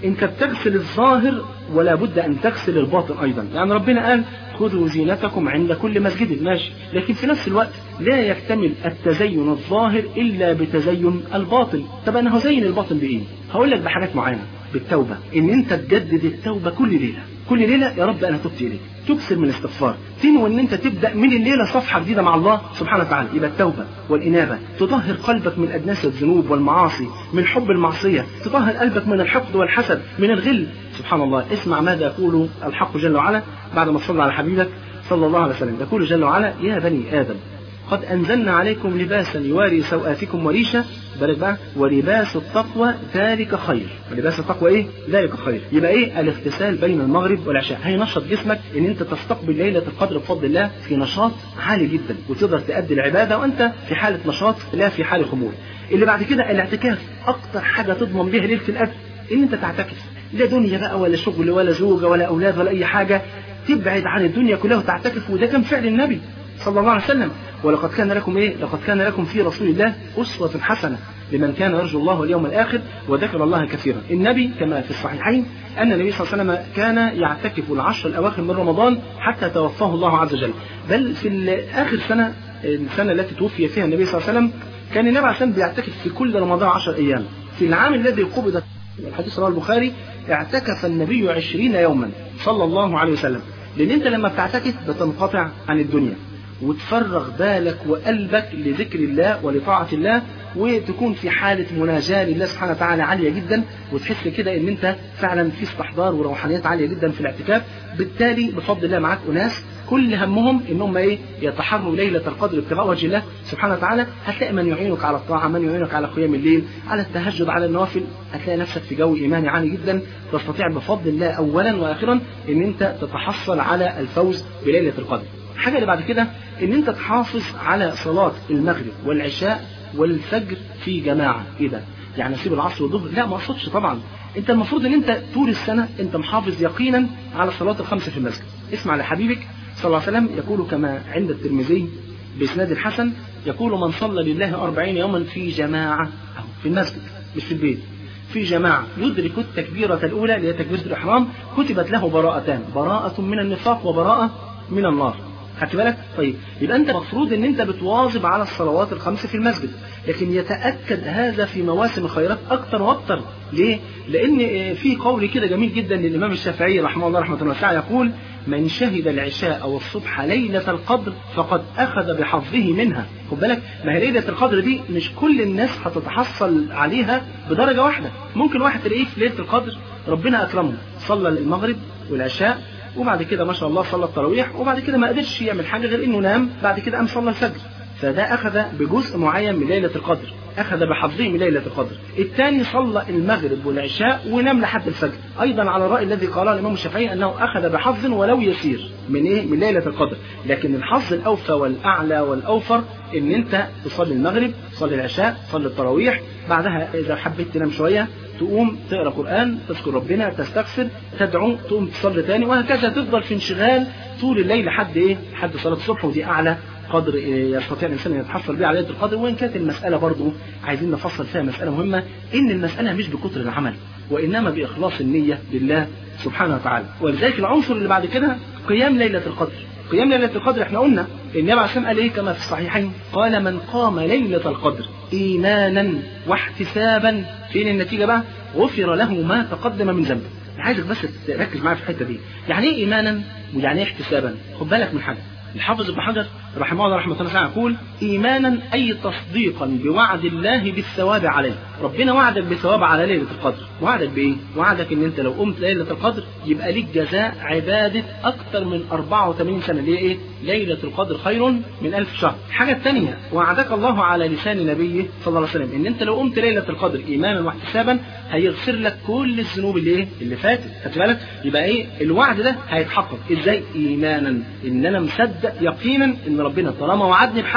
انت بتغسل الظاهر ولا بد ان تغسل الباطن ايضا يعني ربنا قال خذوا زينتكم عند كل مسجد ماشي لكن في نفس الوقت لا يكتمل التزين الظاهر الا بتزين الباطن طب انا هزين الباطن بايه هقول لك بحاجات معينه بالتوبه ان انت تجدد التوبه كل ليله كل ليله يا رب انا تبت اليك تكسر من الاستغفار تنوي ان انت تبدا من الليله صفحه جديده مع الله سبحانه وتعالى يبقى التوبه والانابه تطهر قلبك من ادناس الذنوب والمعاصي من حب المعصيه تطهر قلبك من الحقد والحسد من الغل سبحان الله اسمع ماذا يقول الحق جل وعلا بعد ما تصلى على حبيبك صلى الله عليه وسلم يقول جل وعلا يا بني ادم قد أنزلنا عليكم لباسا يواري سوآتكم وريشة بالك بقى ولباس التقوى ذلك خير ولباس التقوى ايه ذلك خير يبقى ايه الاغتسال بين المغرب والعشاء هينشط جسمك ان انت تستقبل ليلة القدر بفضل الله في نشاط عالي جدا وتقدر تأدي العبادة وانت في حالة نشاط لا في حال خمول اللي بعد كده الاعتكاف اكتر حاجة تضمن بيها ليلة القدر ان انت تعتكف لا دنيا بقى ولا شغل ولا زوجة ولا اولاد ولا اي حاجة تبعد عن الدنيا كلها وتعتكف وده كان فعل النبي صلى الله عليه وسلم ولقد كان لكم ايه لقد كان لكم في رسول الله اسوه حسنه لمن كان يرجو الله واليوم الاخر وذكر الله كثيرا النبي كما في الصحيحين ان النبي صلى الله عليه وسلم كان يعتكف العشر الاواخر من رمضان حتى توفاه الله عز وجل بل في اخر سنه السنه التي توفي فيها النبي صلى الله عليه وسلم كان النبي عليه الصلاه والسلام بيعتكف في كل رمضان عشر ايام في العام الذي قبض الحديث رواه البخاري اعتكف النبي عشرين يوما صلى الله عليه وسلم لان انت لما بتعتكف بتنقطع عن الدنيا وتفرغ بالك وقلبك لذكر الله ولطاعة الله وتكون في حالة مناجاة لله سبحانه وتعالى عالية جدا وتحس كده ان انت فعلا في استحضار وروحانيات عالية جدا في الاعتكاف بالتالي بفضل الله معاك اناس كل همهم ان هم ايه يتحروا ليله القدر ابتغاء وجه الله سبحانه وتعالى هتلاقي من يعينك على الطاعه من يعينك على قيام الليل على التهجد على النوافل هتلاقي نفسك في جو ايماني عالي جدا تستطيع بفضل الله اولا واخرا ان انت تتحصل على الفوز بليله القدر الحاجه اللي بعد كده ان انت تحافظ على صلاه المغرب والعشاء والفجر في جماعه ايه ده يعني اسيب العصر والظهر لا ما اقصدش طبعا انت المفروض ان انت طول السنه انت محافظ يقينا على الصلاه الخمسه في المسجد اسمع لحبيبك صلى الله عليه وسلم يقول كما عند الترمذي بإسناد حسن يقول من صلى لله أربعين يوما في جماعة أو في المسجد مش في البيت في جماعة يدرك التكبيرة الأولى اللي هي تكبيرة الإحرام كتبت له براءتان براءة من النفاق وبراءة من النار خدت بالك؟ طيب يبقى انت المفروض ان انت بتواظب على الصلوات الخمس في المسجد، لكن يتاكد هذا في مواسم الخيرات اكثر واكثر، ليه؟ لان في قول كده جميل جدا للامام الشافعي رحمه الله رحمه واسعه يقول: من شهد العشاء والصبح ليلة القدر فقد أخذ بحظه منها خد بالك ما هي ليلة القدر دي مش كل الناس هتتحصل عليها بدرجة واحدة ممكن واحد تلاقيه في ليلة القدر ربنا أكرمه صلى المغرب والعشاء وبعد كده ما شاء الله صلى التراويح وبعد كده ما قدرش يعمل حاجة غير إنه نام بعد كده قام صلى الفجر فده أخذ بجزء معين من ليلة القدر أخذ بحظه من ليلة القدر الثاني صلى المغرب والعشاء ونام لحد الفجر أيضا على الرأي الذي قاله الإمام الشافعي أنه أخذ بحظ ولو يسير من إيه؟ من ليلة القدر لكن الحظ الأوفى والأعلى والأوفر إن أنت تصلي المغرب تصلي العشاء تصلي التراويح بعدها إذا حبيت تنام شوية تقوم تقرا قران تذكر ربنا تستغفر تدعو تقوم تصلي تاني وهكذا تفضل في انشغال طول الليل لحد ايه؟ لحد صلاه الصبح ودي اعلى قدر يستطيع الانسان ان يتحصل به على ليله القدر وان كانت المساله برضه عايزين نفصل فيها مساله مهمه ان المساله مش بكتر العمل وانما باخلاص النيه لله سبحانه وتعالى ولذلك العنصر اللي بعد كده قيام ليله القدر قيام ليله القدر احنا قلنا النبي عليه الصلاه قال ايه كما في الصحيحين قال من قام ليله القدر ايمانا واحتسابا فين النتيجه بقى غفر له ما تقدم من ذنبه عايزك بس تركز معايا في الحته دي يعني ايه ايمانا ويعني ايه احتسابا خد بالك من حاجه الحافظ ابن حجر رحمه الله رحمه الله يقول ايمانا اي تصديقا بوعد الله بالثواب عليه ربنا وعدك بثواب على ليله القدر وعدك بايه وعدك ان انت لو قمت ليله القدر يبقى ليك جزاء عباده اكثر من 84 سنه اللي هي ايه ليله القدر خير من ألف شهر الحاجه الثانيه وعدك الله على لسان نبيه صلى الله عليه وسلم ان انت لو قمت ليله القدر ايمانا واحتسابا هيغفر لك كل الذنوب اللي ايه اللي فاتت خدت بالك يبقى ايه الوعد ده هيتحقق ازاي ايمانا ان انا مصدق يقينا ان ربنا طالما وعدني بحاجه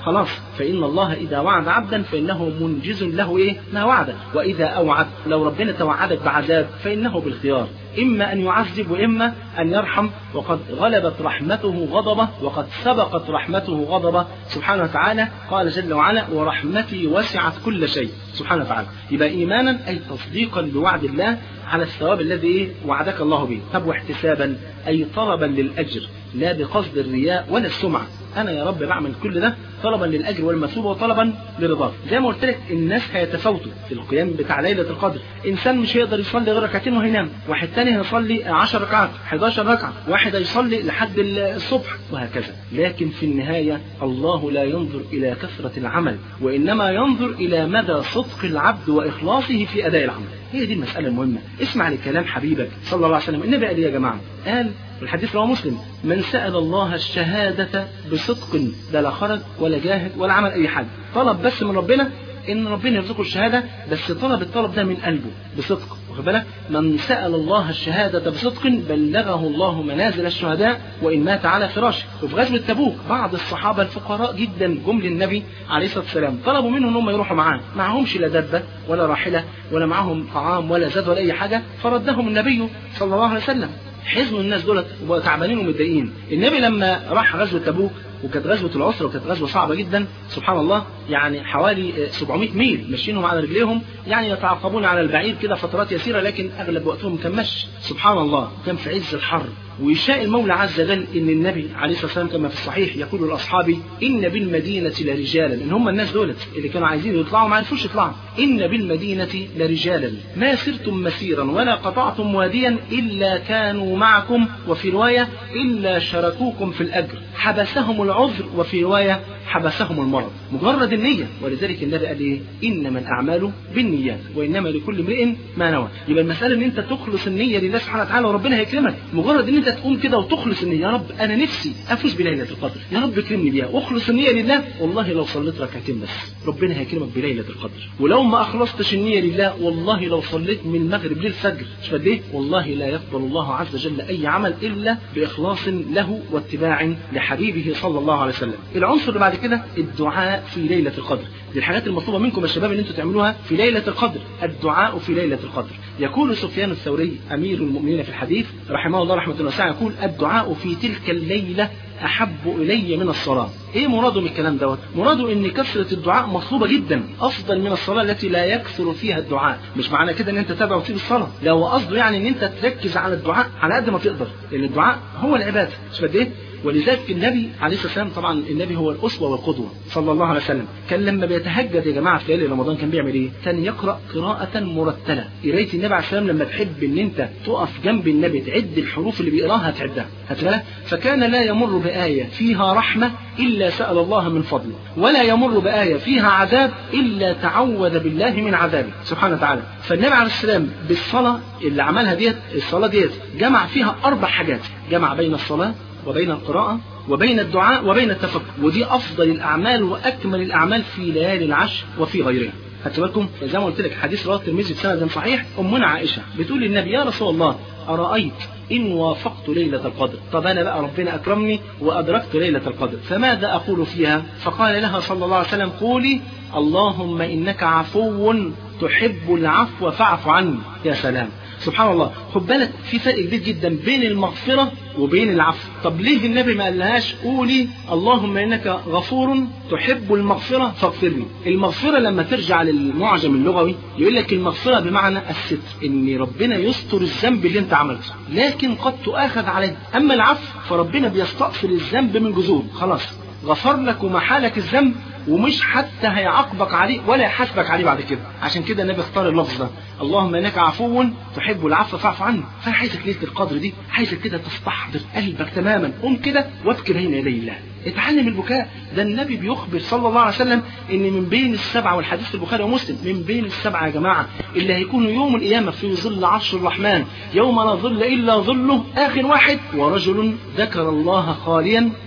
خلاص فإن الله إذا وعد عبدا فإنه منجز له إيه ما وعده وإذا أوعد لو ربنا توعدك بعذاب فإنه بالخيار إما أن يعذب وإما أن يرحم وقد غلبت رحمته غضبه وقد سبقت رحمته غضبه سبحانه وتعالى قال جل وعلا ورحمتي وسعت كل شيء سبحانه وتعالى يبقى إيمانا أي تصديقا بوعد الله على الثواب الذي وعدك الله به طب واحتسابا أي طلبا للأجر لا بقصد الرياء ولا السمعة أنا يا رب بعمل كل ده طلبا للأجر والمثوبة وطلبا لرضاك زي ما قلت لك الناس هيتفاوتوا في القيام بتاع ليلة القدر إنسان مش هيقدر يصلي غير ركعتين وهينام واحد تاني هيصلي 10 ركعات 11 ركعة واحد هيصلي لحد الصبح وهكذا لكن في النهاية الله لا ينظر إلى كثرة العمل وإنما ينظر إلى مدى صدق العبد وإخلاصه في أداء العمل هي دي المسألة المهمة اسمع لكلام حبيبك صلى الله عليه وسلم النبي قال إيه يا جماعة قال الحديث رواه مسلم من سأل الله الشهادة بصدق لا لا خرج ولا جاهد ولا عمل أي حاجة طلب بس من ربنا ان ربنا يرزقه الشهاده بس طلب الطلب ده من قلبه بصدق واخد بالك من سال الله الشهاده بصدق بلغه الله منازل الشهداء وان مات على فراشه وفي غزوه تبوك بعض الصحابه الفقراء جدا جم للنبي عليه الصلاه والسلام طلبوا منه ان هم يروحوا معاه معهمش لا دبه ولا راحله ولا معاهم طعام ولا زاد ولا اي حاجه فردهم النبي صلى الله عليه وسلم حزنوا الناس دولت وبقوا تعبانين ومتضايقين النبي لما راح غزوه تبوك وكانت غزوة العسرة وكانت غزوة صعبة جدا سبحان الله يعني حوالي 700 ميل ماشيينهم على رجليهم يعني يتعاقبون على البعير كده فترات يسيرة لكن أغلب وقتهم كان مشي سبحان الله كان في عز الحر ويشاء المولى عز وجل ان النبي عليه الصلاه والسلام كما في الصحيح يقول لاصحابه ان بالمدينه لرجالا ان هم الناس دولت اللي كانوا عايزين يطلعوا ما عرفوش يطلعوا ان بالمدينه لرجالا ما سرتم مسيرا ولا قطعتم واديا الا كانوا معكم وفي روايه الا شاركوكم في الاجر حبسهم العذر وفي روايه حبسهم المرض مجرد النية ولذلك النبي قال ايه انما الاعمال بالنيات وانما لكل امرئ ما نوى يبقى المساله ان انت تخلص النيه لله سبحانه وتعالى وربنا هيكرمك مجرد ان انت تقوم كده وتخلص النيه يا رب انا نفسي افوز بليله القدر يا رب اكرمني بيها واخلص النيه لله والله لو صليت ركعتين بس ربنا هيكرمك بليله القدر ولو ما اخلصتش النيه لله والله لو صليت من المغرب للفجر مش قد ايه والله لا يقبل الله عز وجل اي عمل الا باخلاص له واتباع لحبيبه صلى الله عليه وسلم العنصر اللي بعد كده الدعاء في ليلة القدر دي الحاجات المطلوبة منكم يا شباب ان انتوا تعملوها في ليلة القدر الدعاء في ليلة القدر يقول سفيان الثوري أمير المؤمنين في الحديث رحمه الله رحمة واسعة يقول الدعاء في تلك الليلة أحب إلي من الصلاة إيه مراده من الكلام دوت مراده إن كثرة الدعاء مطلوبة جدا أفضل من الصلاة التي لا يكثر فيها الدعاء مش معنى كده إن أنت تتابع وتسيب الصلاة لا هو قصده يعني إن أنت تركز على الدعاء على قد ما تقدر لأن الدعاء هو العبادة مش قد إيه ولذلك النبي عليه الصلاه والسلام طبعا النبي هو الاسوه والقدوه صلى الله عليه وسلم كان لما بيتهجد يا جماعه في ليله رمضان كان بيعمل ايه؟ كان يقرا قراءه مرتله قرايه النبي عليه السلام لما تحب ان انت تقف جنب النبي تعد الحروف اللي بيقراها هتعدها هتلاقيها فكان لا يمر بايه فيها رحمه الا سال الله من فضله ولا يمر بايه فيها عذاب الا تعوذ بالله من عذابه سبحانه وتعالى فالنبي عليه السلام بالصلاه اللي عملها ديت الصلاه ديت جمع فيها اربع حاجات جمع بين الصلاه وبين القراءة وبين الدعاء وبين التفكر ودي أفضل الأعمال وأكمل الأعمال في ليالي العشر وفي غيرها خدتوا بالكم زي ما قلت لك حديث رواه الترمذي بسند صحيح أمنا عائشة بتقول للنبي يا رسول الله أرأيت إن وافقت ليلة القدر طب أنا بقى ربنا أكرمني وأدركت ليلة القدر فماذا أقول فيها فقال لها صلى الله عليه وسلم قولي اللهم إنك عفو تحب العفو فاعف عني يا سلام سبحان الله خد بالك في فرق كبير جدا بين المغفرة وبين العفو طب ليه النبي ما قالهاش قولي اللهم انك غفور تحب المغفرة فاغفر لي المغفرة لما ترجع للمعجم اللغوي يقول لك المغفرة بمعنى الستر ان ربنا يستر الذنب اللي انت عملته لكن قد تؤاخذ عليه اما العفو فربنا بيستغفر الذنب من جذور خلاص غفر لك ومحالك الذنب ومش حتى هيعاقبك عليه ولا يحاسبك عليه بعد كده عشان كده النبي اختار اللفظ ده اللهم انك عفو تحب العفو فاعف عني فانا عايزك ليله القدر دي عايزك كده تستحضر قلبك تماما قوم كده وابكي بين يدي الله اتعلم البكاء ده النبي بيخبر صلى الله عليه وسلم ان من بين السبعه والحديث في البخاري ومسلم من بين السبعه يا جماعه اللي هيكونوا يوم القيامه في ظل عرش الرحمن يوم لا ظل الا ظله اخر واحد ورجل ذكر الله خاليا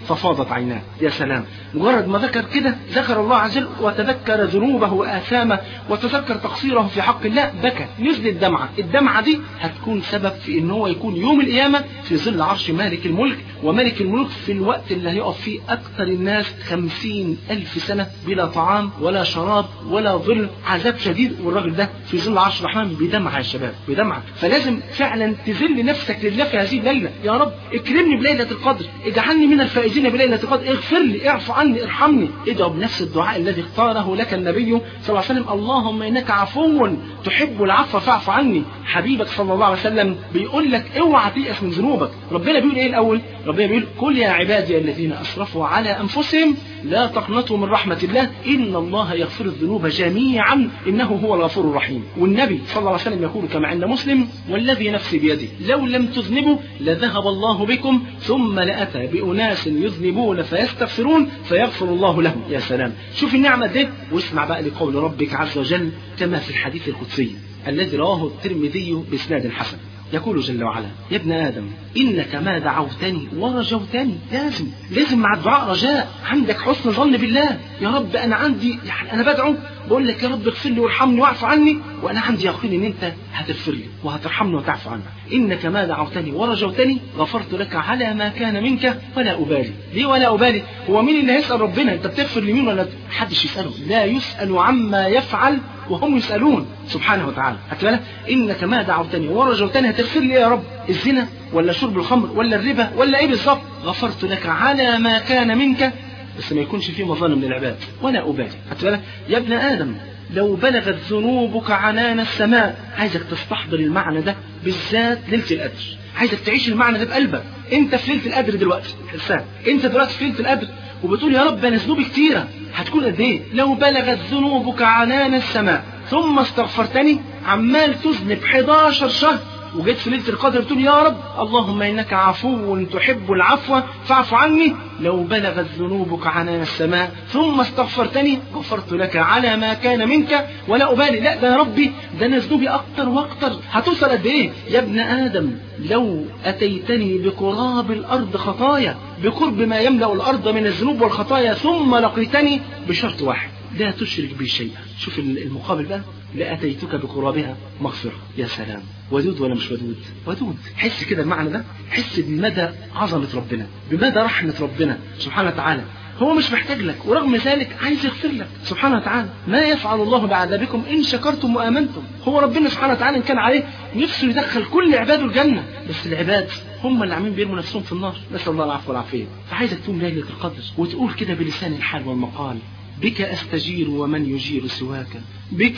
ففاضت عيناه يا سلام مجرد ما ذكر كده ذكر الله عز وجل وتذكر ذنوبه وآثامه وتذكر تقصيره في حق الله بكى نزلت دمعة الدمعة دي هتكون سبب في ان هو يكون يوم القيامة في ظل عرش مالك الملك وملك الملك في الوقت اللي هيقف فيه أكثر الناس خمسين ألف سنة بلا طعام ولا شراب ولا ظل عذاب شديد والراجل ده في ظل عرش الرحمن بدمعة يا شباب بدمعة فلازم فعلا تذل نفسك لله في هذه الليلة يا رب اكرمني بليلة القدر اجعلني من الفائزين بليلة القدر اغفر لي اعفو عني ارحمني ادعو بنفس الدعاء الذي اختاره لك النبي صلى الله عليه وسلم اللهم انك عفو تحب العفو فاعف عني حبيبك صلى الله عليه وسلم بيقول لك اوعى تيأس من ذنوبك ربنا بيقول ايه الاول ربنا بيقول قل يا عبادي الذين اسرفوا على انفسهم لا تقنطوا من رحمة الله إن الله يغفر الذنوب جميعا إنه هو الغفور الرحيم والنبي صلى الله عليه وسلم يقول كما عند مسلم والذي نفسي بيده لو لم تذنبوا لذهب الله بكم ثم لأتى بأناس يذنبون فيستغفرون فيغفر الله لهم يا سلام شوف النعمة دي واسمع بقى لقول ربك عز وجل كما في الحديث القدسي الذي رواه الترمذي بإسناد حسن يقول جل وعلا يا ابن آدم إنك ما دعوتني ورجوتني لازم لازم مع الدعاء رجاء عندك حسن ظن بالله يا رب أنا عندي يعني أنا بدعو بقول لك يا رب اغفر لي وارحمني واعف عني وأنا عندي يقين إن أنت هتغفر لي وهترحمني وتعفو عني إنك ما دعوتني ورجوتني غفرت لك على ما كان منك ولا أبالي ليه ولا أبالي هو مين اللي هيسأل ربنا أنت بتغفر لمين ولا محدش يسأله لا يسأل عما يفعل وهم يسألون سبحانه وتعالى هتبقى إنك ما دعوتني ورجوتني هتغفر لي يا رب الزنا ولا شرب الخمر ولا الربا ولا إيه بالظبط غفرت لك على ما كان منك بس ما يكونش فيه مظالم للعباد ولا أبالي هتبقى يا ابن آدم لو بلغت ذنوبك عنان السماء عايزك تستحضر المعنى ده بالذات ليلة القدر عايزك تعيش المعنى ده بقلبك انت في ليلة القدر دلوقتي حسان انت دلوقتي في ليلة القدر وبتقول يا رب انا ذنوبي كتيرة هتكون قد ايه لو بلغت ذنوبك عنان السماء ثم استغفرتني عمال تذنب 11 شهر وجيت في ليله القدر بتقول يا رب اللهم انك عفو تحب العفو فاعف عني لو بلغت ذنوبك عنان السماء ثم استغفرتني غفرت لك على ما كان منك ولا ابالي لا ده يا ربي ده انا ذنوبي اكتر واكتر هتوصل قد ايه يا ابن ادم لو اتيتني بقراب الارض خطايا بقرب ما يملا الارض من الذنوب والخطايا ثم لقيتني بشرط واحد لا تشرك بي شيئا شوف المقابل بقى لأتيتك بقرابها مغفرة يا سلام ودود ولا مش ودود ودود حس كده المعنى ده حس بمدى عظمة ربنا بمدى رحمة ربنا سبحانه وتعالى هو مش محتاج لك ورغم ذلك عايز يغفر لك سبحانه وتعالى ما يفعل الله بعذابكم إن شكرتم وآمنتم هو ربنا سبحانه وتعالى إن كان عليه نفسه يدخل كل عباده الجنة بس العباد هم اللي عاملين بيرموا نفسهم في النار نسأل الله العفو والعافية فعايزك تقوم ليلة القدر وتقول كده بلسان الحال والمقال بك أستجير ومن يجير سواك بك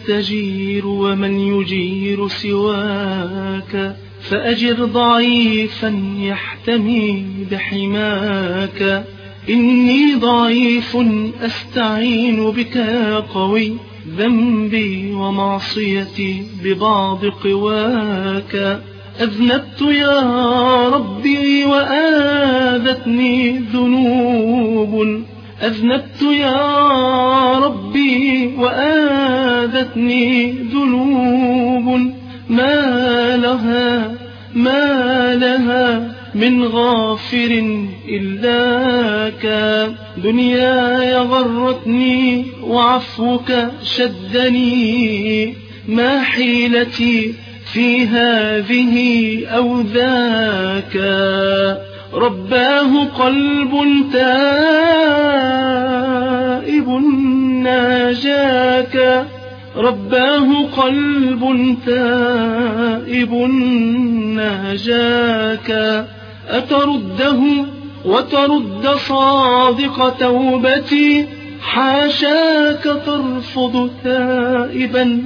أستجير ومن يجير سواك فأجر ضعيفا يحتمي بحماك إني ضعيف أستعين بك يا قوي ذنبي ومعصيتي ببعض قواك أذنبت يا ربي وآذتني ذنوب أذنبت يا ربي وآذتني ذنوب ما لها ما لها من غافر إلاك دنياي غرتني وعفوك شدني ما حيلتي في هذه أو ذاك رباه قلب تائب ناجاك رباه قلب تائب ناجاك أترده وترد صادق توبتي حاشاك ترفض تائبا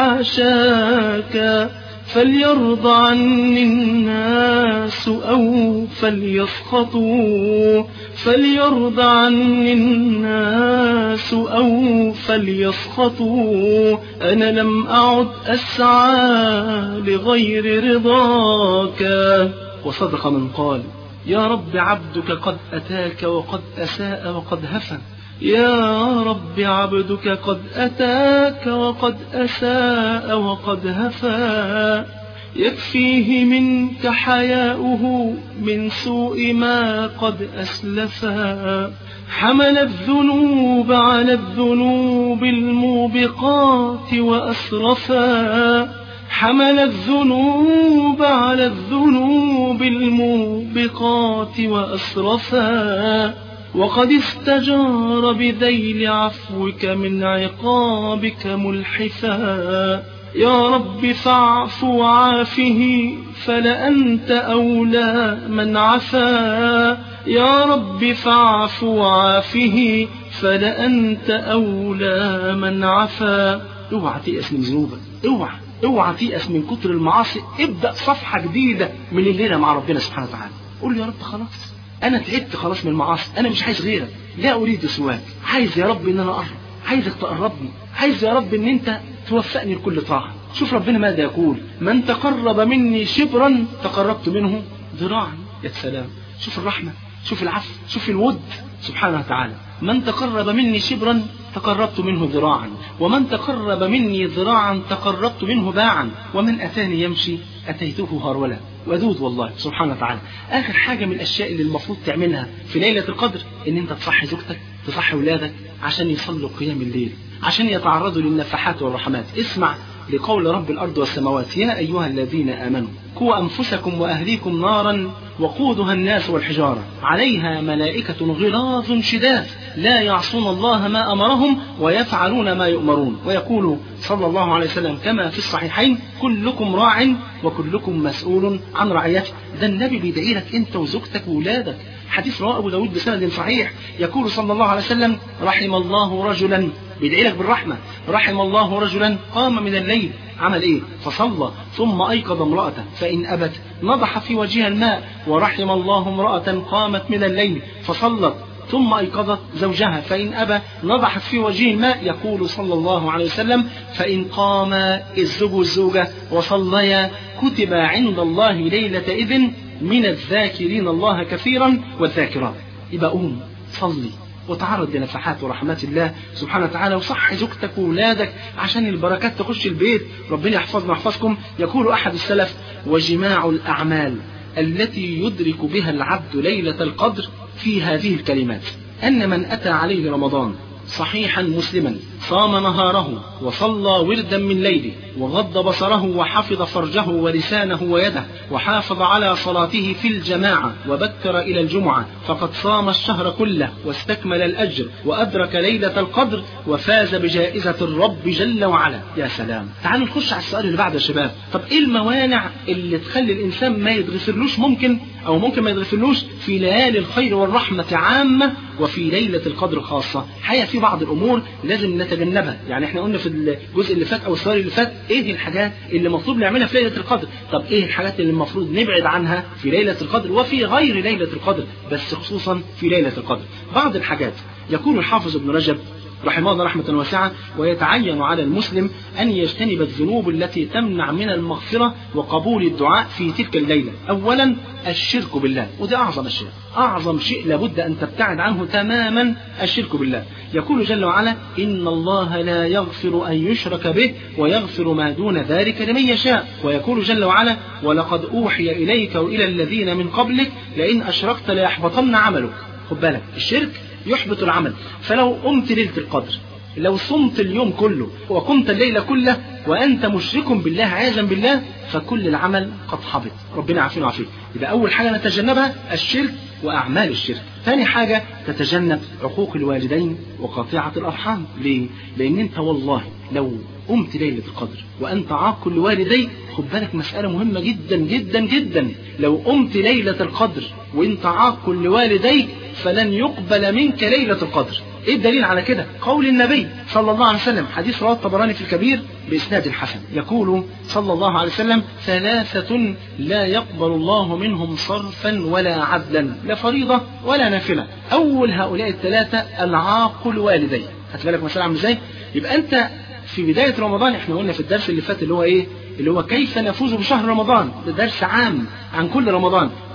حاشاك فليرضى عني الناس أو فليسخطوا فليرضى عني الناس أو فليسخطوا أنا لم أعد أسعى لغير رضاك وصدق من قال يا رب عبدك قد أتاك وقد أساء وقد هفى يا رب عبدك قد أتاك وقد أساء وقد هفى يكفيه منك حياؤه من سوء ما قد أسلفا حمل الذنوب على الذنوب الموبقات وأسرفا حمل الذنوب على الذنوب الموبقات وأسرفا وقد استجار بذيل عفوك من عقابك ملحفا يا رب فاعف وعافه فلأنت أولى من عفا يا رب فاعف وعافه فلأنت أولى من عفا اوعى تيأس من ذنوبك اوعى اوعى تيأس من كتر المعاصي ابدأ صفحة جديدة من الليلة مع ربنا سبحانه وتعالى قول له يا رب خلاص انا تعبت خلاص من المعاصي انا مش عايز غيرك لا اريد سواك عايز يا رب ان انا اقرب عايزك تقربني عايز يا رب ان انت توفقني لكل طاعة شوف ربنا ماذا يقول من تقرب مني شبرا تقربت منه ذراعا يا سلام شوف الرحمة شوف العفو شوف الود سبحانه وتعالى من تقرب مني شبرا تقربت منه ذراعا ومن تقرب مني ذراعا تقربت منه باعا ومن أتاني يمشي أتيته هرولا ودود والله سبحانه وتعالى آخر حاجة من الأشياء اللي المفروض تعملها في ليلة القدر إن أنت تصحي زوجتك تصحي ولادك عشان يصلوا قيام الليل عشان يتعرضوا للنفحات والرحمات اسمع لقول رب الأرض والسماوات يا أيها الذين آمنوا قوا أنفسكم وأهليكم نارا وقودها الناس والحجارة عليها ملائكة غلاظ شداد لا يعصون الله ما أمرهم ويفعلون ما يؤمرون ويقول صلى الله عليه وسلم كما في الصحيحين كلكم راع وكلكم مسؤول عن رعيته ده النبي بيدعي لك أنت وزوجتك وولادك حديث رواه أبو داود بسند صحيح يقول صلى الله عليه وسلم رحم الله رجلا بيدعي لك بالرحمة رحم الله رجلا قام من الليل عمل ايه فصلى ثم ايقظ امرأته فان ابت نضح في وجهها الماء ورحم الله امرأة قامت من الليل فصلت ثم أيقظت زوجها فإن أبى نضحت في وجهه الماء يقول صلى الله عليه وسلم فإن قام الزوج والزوجة وصليا كتب عند الله ليلة إذن من الذاكرين الله كثيرا والذاكرات يبقى قوم صلي وتعرض لنفحات ورحمات الله سبحانه وتعالى وصح زوجتك وولادك عشان البركات تخش البيت ربنا يحفظنا ويحفظكم يقول أحد السلف وجماع الأعمال التي يدرك بها العبد ليلة القدر في هذه الكلمات أن من أتى عليه رمضان صحيحا مسلما صام نهاره وصلى وردا من ليله وغض بصره وحفظ فرجه ولسانه ويده وحافظ على صلاته في الجماعة وبكر إلى الجمعة فقد صام الشهر كله واستكمل الأجر وأدرك ليلة القدر وفاز بجائزة الرب جل وعلا يا سلام تعالوا نخش على السؤال اللي بعده يا شباب طب إيه الموانع اللي تخلي الإنسان ما يتغفرلوش ممكن أو ممكن ما يتغفرلوش في ليالي الخير والرحمة عامة وفي ليلة القدر خاصة حقيقة في بعض الأمور لازم نتجنبها يعني احنا قلنا في الجزء اللي فات أو السؤال اللي فات ايه الحاجات اللي المفروض نعملها في ليلة القدر طب ايه الحاجات اللي المفروض نبعد عنها في ليلة القدر وفي غير ليلة القدر بس خصوصا في ليلة القدر بعض الحاجات يقول الحافظ ابن رجب رحمه الله رحمة واسعة ويتعين على المسلم أن يجتنب الذنوب التي تمنع من المغفرة وقبول الدعاء في تلك الليلة أولا الشرك بالله وده أعظم الشيء أعظم شيء لابد أن تبتعد عنه تماما الشرك بالله يقول جل وعلا إن الله لا يغفر أن يشرك به ويغفر ما دون ذلك لمن يشاء ويقول جل وعلا ولقد أوحي إليك وإلى الذين من قبلك لئن أشركت ليحبطن عملك خد بالك الشرك يحبط العمل فلو قمت ليلة القدر لو صمت اليوم كله وقمت الليلة كله وأنت مشرك بالله عياذا بالله فكل العمل قد حبط ربنا يعافينا ويعافيك يبقى أول حاجة نتجنبها الشرك وأعمال الشرك ثاني حاجة تتجنب عقوق الوالدين وقطيعة الأرحام ليه؟ لأن أنت والله لو قمت ليلة القدر وأنت عاق لوالديك خد بالك مسألة مهمة جدا جدا جدا لو قمت ليلة القدر وأنت عاق لوالديك فلن يقبل منك ليلة القدر ايه الدليل على كده قول النبي صلى الله عليه وسلم حديث رواه الطبراني في الكبير بإسناد الحسن يقول صلى الله عليه وسلم ثلاثة لا يقبل الله منهم صرفا ولا عدلا لا فريضة ولا نافلة أول هؤلاء الثلاثة العاق الوالدين هات بالك مسألة عامل ازاي يبقى أنت في بداية رمضان احنا قلنا في الدرس اللي فات اللي هو ايه اللي هو كيف نفوز بشهر رمضان ده درس عام عن كل رمضان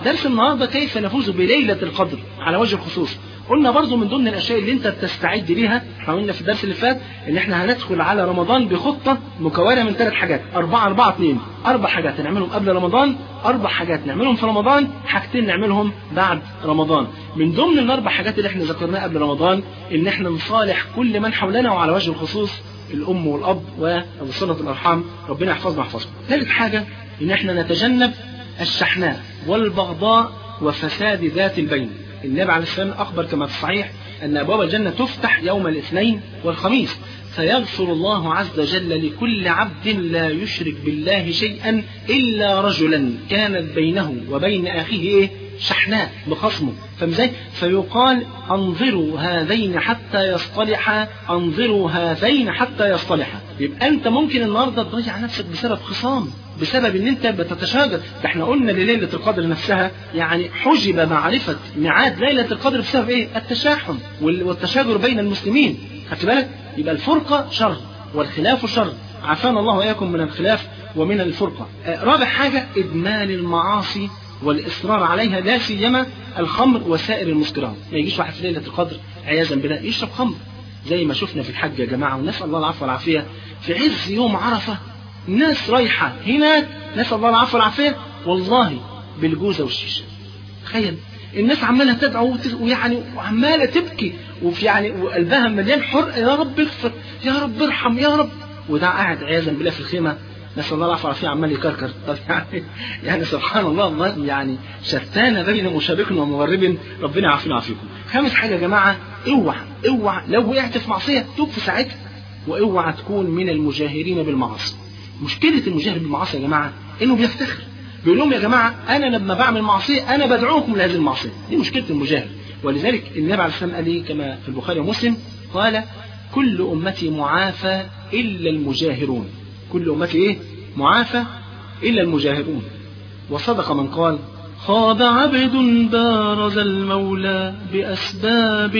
درس النهارده كيف نفوز بليله القدر على وجه الخصوص قلنا برضو من ضمن الاشياء اللي انت بتستعد ليها احنا قلنا في الدرس اللي فات ان احنا هندخل على رمضان بخطه مكونه من ثلاث حاجات أربعة أربعة اثنين أربع حاجات نعملهم قبل رمضان أربع حاجات نعملهم في رمضان حاجتين نعملهم بعد رمضان من ضمن الأربع حاجات اللي احنا ذكرناها قبل رمضان ان احنا نصالح كل من حولنا وعلى وجه الخصوص الأم والأب وصلة الأرحام ربنا يحفظنا ويحفظكم ثالث حاجة ان احنا نتجنب الشحناء والبغضاء وفساد ذات البين النبي عليه السلام أخبر كما في الصحيح أن أبواب الجنة تفتح يوم الاثنين والخميس فيغفر الله عز وجل لكل عبد لا يشرك بالله شيئا إلا رجلا كانت بينه وبين أخيه إيه؟ شحناء بخصمه فمزاي فيقال انظروا هذين حتى يصطلحا انظروا هذين حتى يصطلحا يبقى انت ممكن النهارده تضيع نفسك بسبب خصام بسبب ان انت بتتشاجر ده احنا قلنا لليله القدر نفسها يعني حجب معرفه ميعاد ليله القدر بسبب ايه التشاحن والتشاجر بين المسلمين خدت بالك يبقى الفرقه شر والخلاف شر عافانا الله واياكم من الخلاف ومن الفرقه رابع حاجه ادمان المعاصي والاصرار عليها لا سيما الخمر وسائر المسكرات ما يجيش واحد في ليله القدر عياذا بالله يشرب خمر زي ما شفنا في الحج يا جماعه ونسال الله العفو والعافيه في عز يوم عرفه الناس رايحه هناك نسال الله العفو والعافيه والله بالجوزه والشيشه تخيل الناس عماله تدعو ويعني وعماله تبكي وفي يعني وقلبها مليان حرقه يا رب اغفر يا رب ارحم يا رب وده قاعد عياذا بالله في الخيمه نسال الله العفو والعافيه عمال يكركر طب يعني يعني سبحان الله الله يعني شتان بين مشابك ومغرب ربنا يعافينا ويعافيكم. خامس حاجه يا جماعه اوعى اوعى لو وقعت في معصيه توب في ساعتها واوعى تكون من المجاهرين بالمعاصي. مشكله المجاهر بالمعاصي يا جماعه انه بيفتخر بيقول لهم يا جماعه انا لما بعمل معصيه انا بدعوكم لهذه المعصيه دي مشكله المجاهر ولذلك النبي عليه الصلاه والسلام قال ايه كما في البخاري ومسلم قال كل امتي معافى الا المجاهرون كل أمتي إيه؟ معافى إلا المجاهرون وصدق من قال خاب عبد بارز المولى بأسباب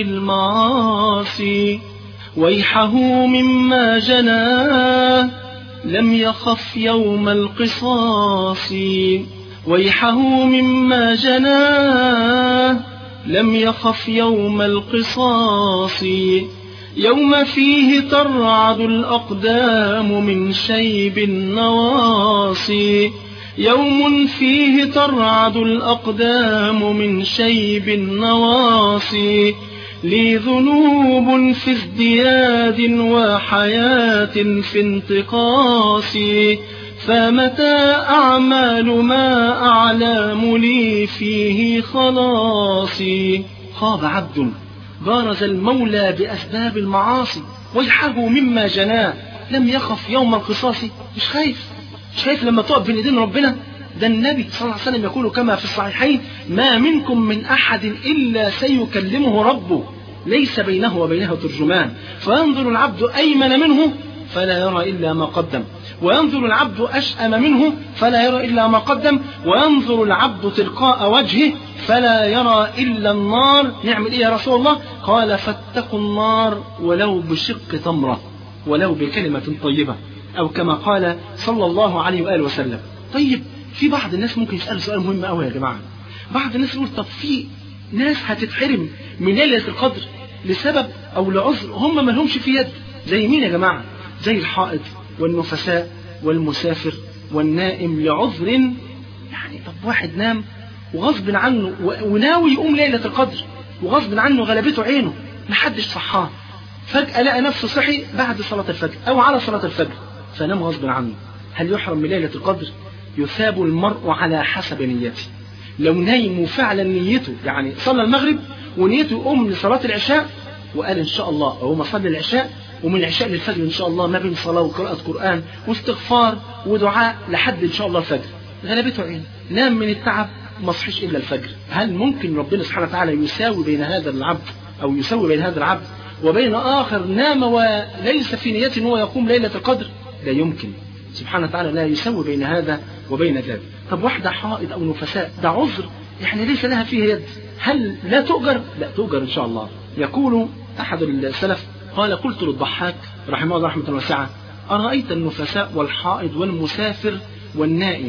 المعاصي ويحه مما جنى لم يخف يوم القصاص ويحه مما جنى لم يخف يوم القصاص يوم فيه ترعد الأقدام من شيب النواصي يوم فيه ترعد الأقدام من شيب النواصي لي ذنوب في ازدياد وحياة في انتقاص فمتى أعمال ما أعلام لي فيه خلاصي خاب عبد بارز المولى بأسباب المعاصي ويحه مما جناه لم يخف يوم القصاص مش خايف مش خايف لما تقف بين ايدين ربنا ده النبي صلى الله عليه وسلم يقول كما في الصحيحين ما منكم من أحد إلا سيكلمه ربه ليس بينه وبينه ترجمان فينظر العبد أيمن منه فلا يرى إلا ما قدم وينظر العبد أشأم منه فلا يرى إلا ما قدم وينظر العبد تلقاء وجهه فلا يرى إلا النار نعمل إيه يا رسول الله قال فاتقوا النار ولو بشق تمرة ولو بكلمة طيبة أو كما قال صلى الله عليه وآله وسلم طيب في بعض الناس ممكن يسأل سؤال مهم قوي يا جماعة بعض الناس يقول طب في ناس هتتحرم من ليلة القدر لسبب أو لعذر هم ما لهمش في يد زي مين يا جماعة زي الحائض والنفساء والمسافر والنائم لعذر يعني طب واحد نام وغصب عنه وناوي يقوم ليلة القدر وغصب عنه غلبته عينه محدش صحاه فجأة لقى نفسه صحي بعد صلاة الفجر أو على صلاة الفجر فنام غصب عنه هل يحرم من ليلة القدر يثاب المرء على حسب نيته لو نايم وفعلا نيته يعني صلى المغرب ونيته يقوم لصلاة العشاء وقال إن شاء الله أو ما صلى العشاء ومن العشاء للفجر إن شاء الله ما بين صلاة وقراءة قرآن واستغفار ودعاء لحد إن شاء الله الفجر غلبته عين نام من التعب ما صحيش إلا الفجر هل ممكن ربنا سبحانه وتعالى يساوي بين هذا العبد أو يساوي بين هذا العبد وبين آخر نام وليس في نيته أنه يقوم ليلة القدر لا يمكن سبحانه وتعالى لا يسوي بين هذا وبين ذلك طب واحدة حائض أو نفساء ده عذر يعني ليس لها فيه يد هل لا تؤجر لا تؤجر إن شاء الله يقول أحد السلف قال قلت للضحاك رحمه الله رحمة واسعة أرأيت النفساء والحائض والمسافر والنائم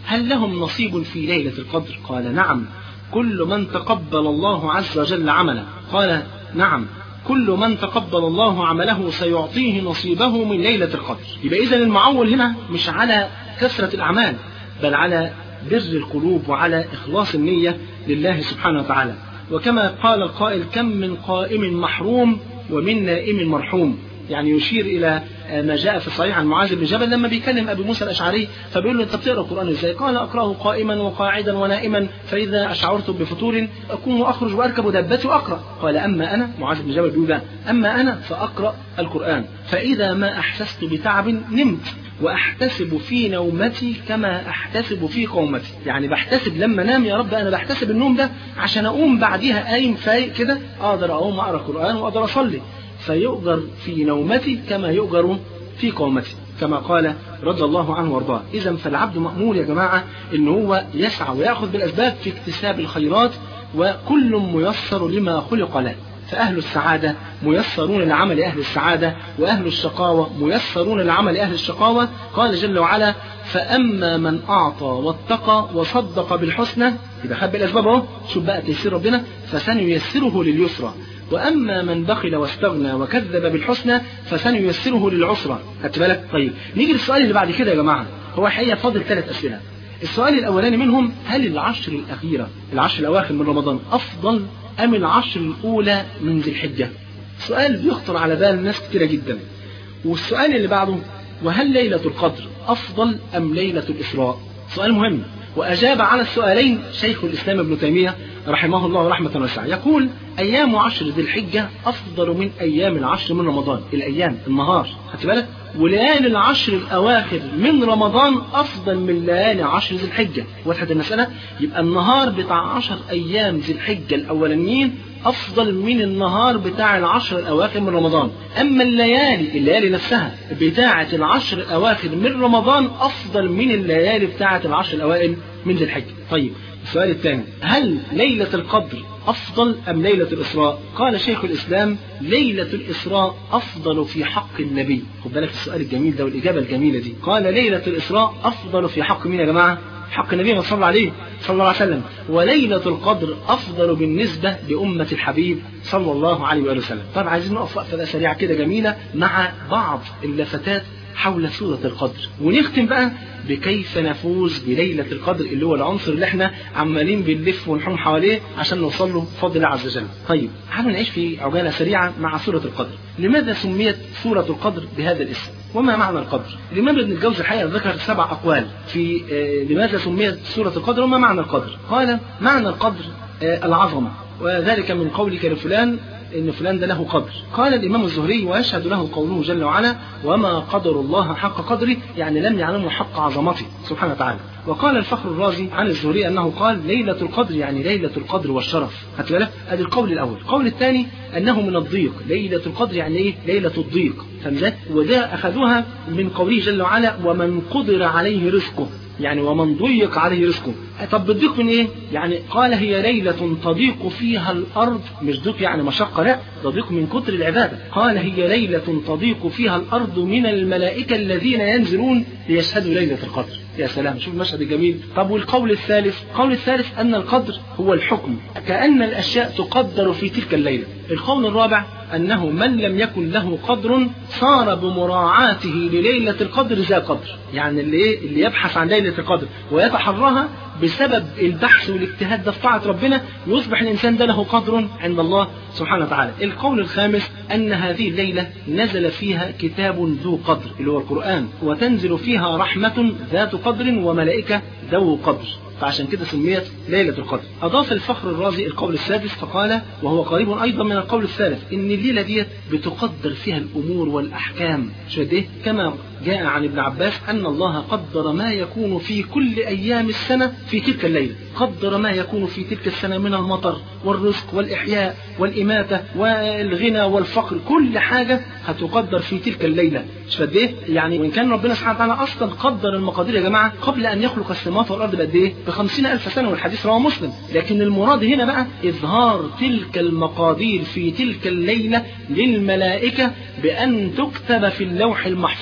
هل لهم نصيب في ليلة القدر قال نعم كل من تقبل الله عز وجل عمله قال نعم كل من تقبل الله عمله سيعطيه نصيبه من ليلة القدر يبقى إذا المعول هنا مش على كثرة الأعمال بل على بر القلوب وعلى إخلاص النية لله سبحانه وتعالى وكما قال القائل كم من قائم محروم ومن نائم مرحوم يعني يشير الى ما جاء في صحيح عن معاذ بن جبل لما بيكلم ابي موسى الاشعري فبيقول له انت بتقرا القران ازاي؟ قال اقراه قائما وقاعدا ونائما فاذا اشعرت بفتور اقوم واخرج واركب دابتي واقرا قال اما انا معاذ بن جبل بيقول اما انا فاقرا القران فاذا ما احسست بتعب نمت واحتسب في نومتي كما احتسب في قومتي يعني بحتسب لما انام يا رب انا بحتسب النوم ده عشان اقوم بعديها قايم فايق كده اقدر اقوم اقرا القران واقدر اصلي فيؤجر في نومتي كما يؤجر في قومتي كما قال رضي الله عنه وارضاه اذا فالعبد مامور يا جماعه ان هو يسعى وياخذ بالاسباب في اكتساب الخيرات وكل ميسر لما خلق له فأهل السعادة ميسرون لعمل أهل السعادة وأهل الشقاوة ميسرون لعمل أهل الشقاوة قال جل وعلا فأما من أعطى واتقى وصدق بالحسنى يبقى خد بالأسباب أهو شوف بقى تيسير ربنا فسنيسره لليسرى وأما من بخل واستغنى وكذب بالحسنى فسنيسره للعسرى خدت بالك طيب نيجي للسؤال اللي بعد كده يا جماعة هو حقيقة فاضل ثلاث أسئلة السؤال الأولاني منهم هل العشر الأخيرة العشر الأواخر من رمضان أفضل أم العشر الأولى من ذي الحجة سؤال بيخطر على بال ناس كتيرة جدا والسؤال اللي بعده وهل ليلة القدر أفضل أم ليلة الإسراء سؤال مهم وأجاب على السؤالين شيخ الإسلام ابن تيمية رحمه الله رحمة واسعة يقول أيام عشر ذي الحجة أفضل من أيام العشر من رمضان الأيام النهار خدت بالك وليالي العشر الأواخر من رمضان أفضل من ليالي عشر ذي الحجة وضحت المسألة يبقى النهار بتاع عشر أيام ذي الحجة الأولانيين أفضل من النهار بتاع العشر الأواخر من رمضان أما الليالي الليالي نفسها بتاعة العشر الأواخر من رمضان أفضل من الليالي بتاعة العشر الأوائل من ذي الحجة طيب السؤال الثاني هل ليلة القدر أفضل أم ليلة الإسراء؟ قال شيخ الإسلام ليلة الإسراء أفضل في حق النبي خد بالك السؤال الجميل ده والإجابة الجميلة دي قال ليلة الإسراء أفضل في حق مين يا جماعة؟ حق النبي صلى الله عليه صلى الله عليه وسلم وليلة القدر أفضل بالنسبة لأمة الحبيب صلى الله عليه وآله وسلم طب عايزين نقف وقفة سريعة كده جميلة مع بعض اللفتات حول سورة القدر ونختم بقى بكيف نفوز بليلة القدر اللي هو العنصر اللي احنا عمالين بنلف ونحوم حواليه عشان نوصل له بفضل الله عز وجل. طيب تعالوا نعيش في عجالة سريعة مع سورة القدر. لماذا سميت سورة القدر بهذا الاسم؟ وما معنى القدر؟ الإمام ابن الجوزي الحقيقة ذكر سبع أقوال في آه لماذا سميت سورة القدر وما معنى القدر؟ قال معنى القدر آه العظمة وذلك من قولك لفلان ان فلان ده له قدر قال الامام الزهري ويشهد له قوله جل وعلا وما قدر الله حق قدره يعني لم يعلموا حق عظمته سبحانه وتعالى وقال الفخر الرازي عن الزهري انه قال ليله القدر يعني ليله القدر والشرف خدت بالك ادي القول الاول القول الثاني انه من الضيق ليله القدر يعني ايه ليله الضيق فهمت وده اخذوها من قوله جل وعلا ومن قدر عليه رزقه يعني ومن ضيق عليه رزقه طب بتضيق من ايه يعني قال هي ليلة تضيق فيها الأرض مش ضيق يعني مشقة لا ده ضيق من كتر العبادة قال هي ليلة تضيق فيها الأرض من الملائكة الذين ينزلون ليشهدوا ليلة القدر يا سلام شوف المشهد الجميل طب والقول الثالث القول الثالث أن القدر هو الحكم كأن الأشياء تقدر في تلك الليلة القول الرابع أنه من لم يكن له قدر صار بمراعاته لليلة القدر ذا قدر يعني اللي, إيه؟ اللي يبحث عن ليلة القدر ويتحرها بسبب البحث والاجتهاد ده في طاعة ربنا يصبح الإنسان ده له قدر عند الله سبحانه وتعالى القول الخامس أن هذه الليلة نزل فيها كتاب ذو قدر اللي هو القرآن وتنزل فيها رحمة ذات قدر وملائكة ذو قدر فعشان كده سميت ليلة القدر أضاف الفخر الرازي القول السادس فقال وهو قريب أيضا من القول الثالث إن الليلة ديت بتقدر فيها الأمور والأحكام شو إيه كما جاء عن ابن عباس أن الله قدر ما يكون في كل أيام السنة في تلك الليلة قدر ما يكون في تلك السنة من المطر والرزق والإحياء والإماتة والغنى والفقر كل حاجة هتقدر في تلك الليلة مش قد إيه؟ يعني وإن كان ربنا سبحانه وتعالى أصلا قدر المقادير يا جماعة قبل أن يخلق السماوات والأرض بقد إيه؟ بخمسين ألف سنة والحديث رواه مسلم لكن المراد هنا بقى إظهار تلك المقادير في تلك الليلة للملائكة بأن تكتب في اللوح المحفوظ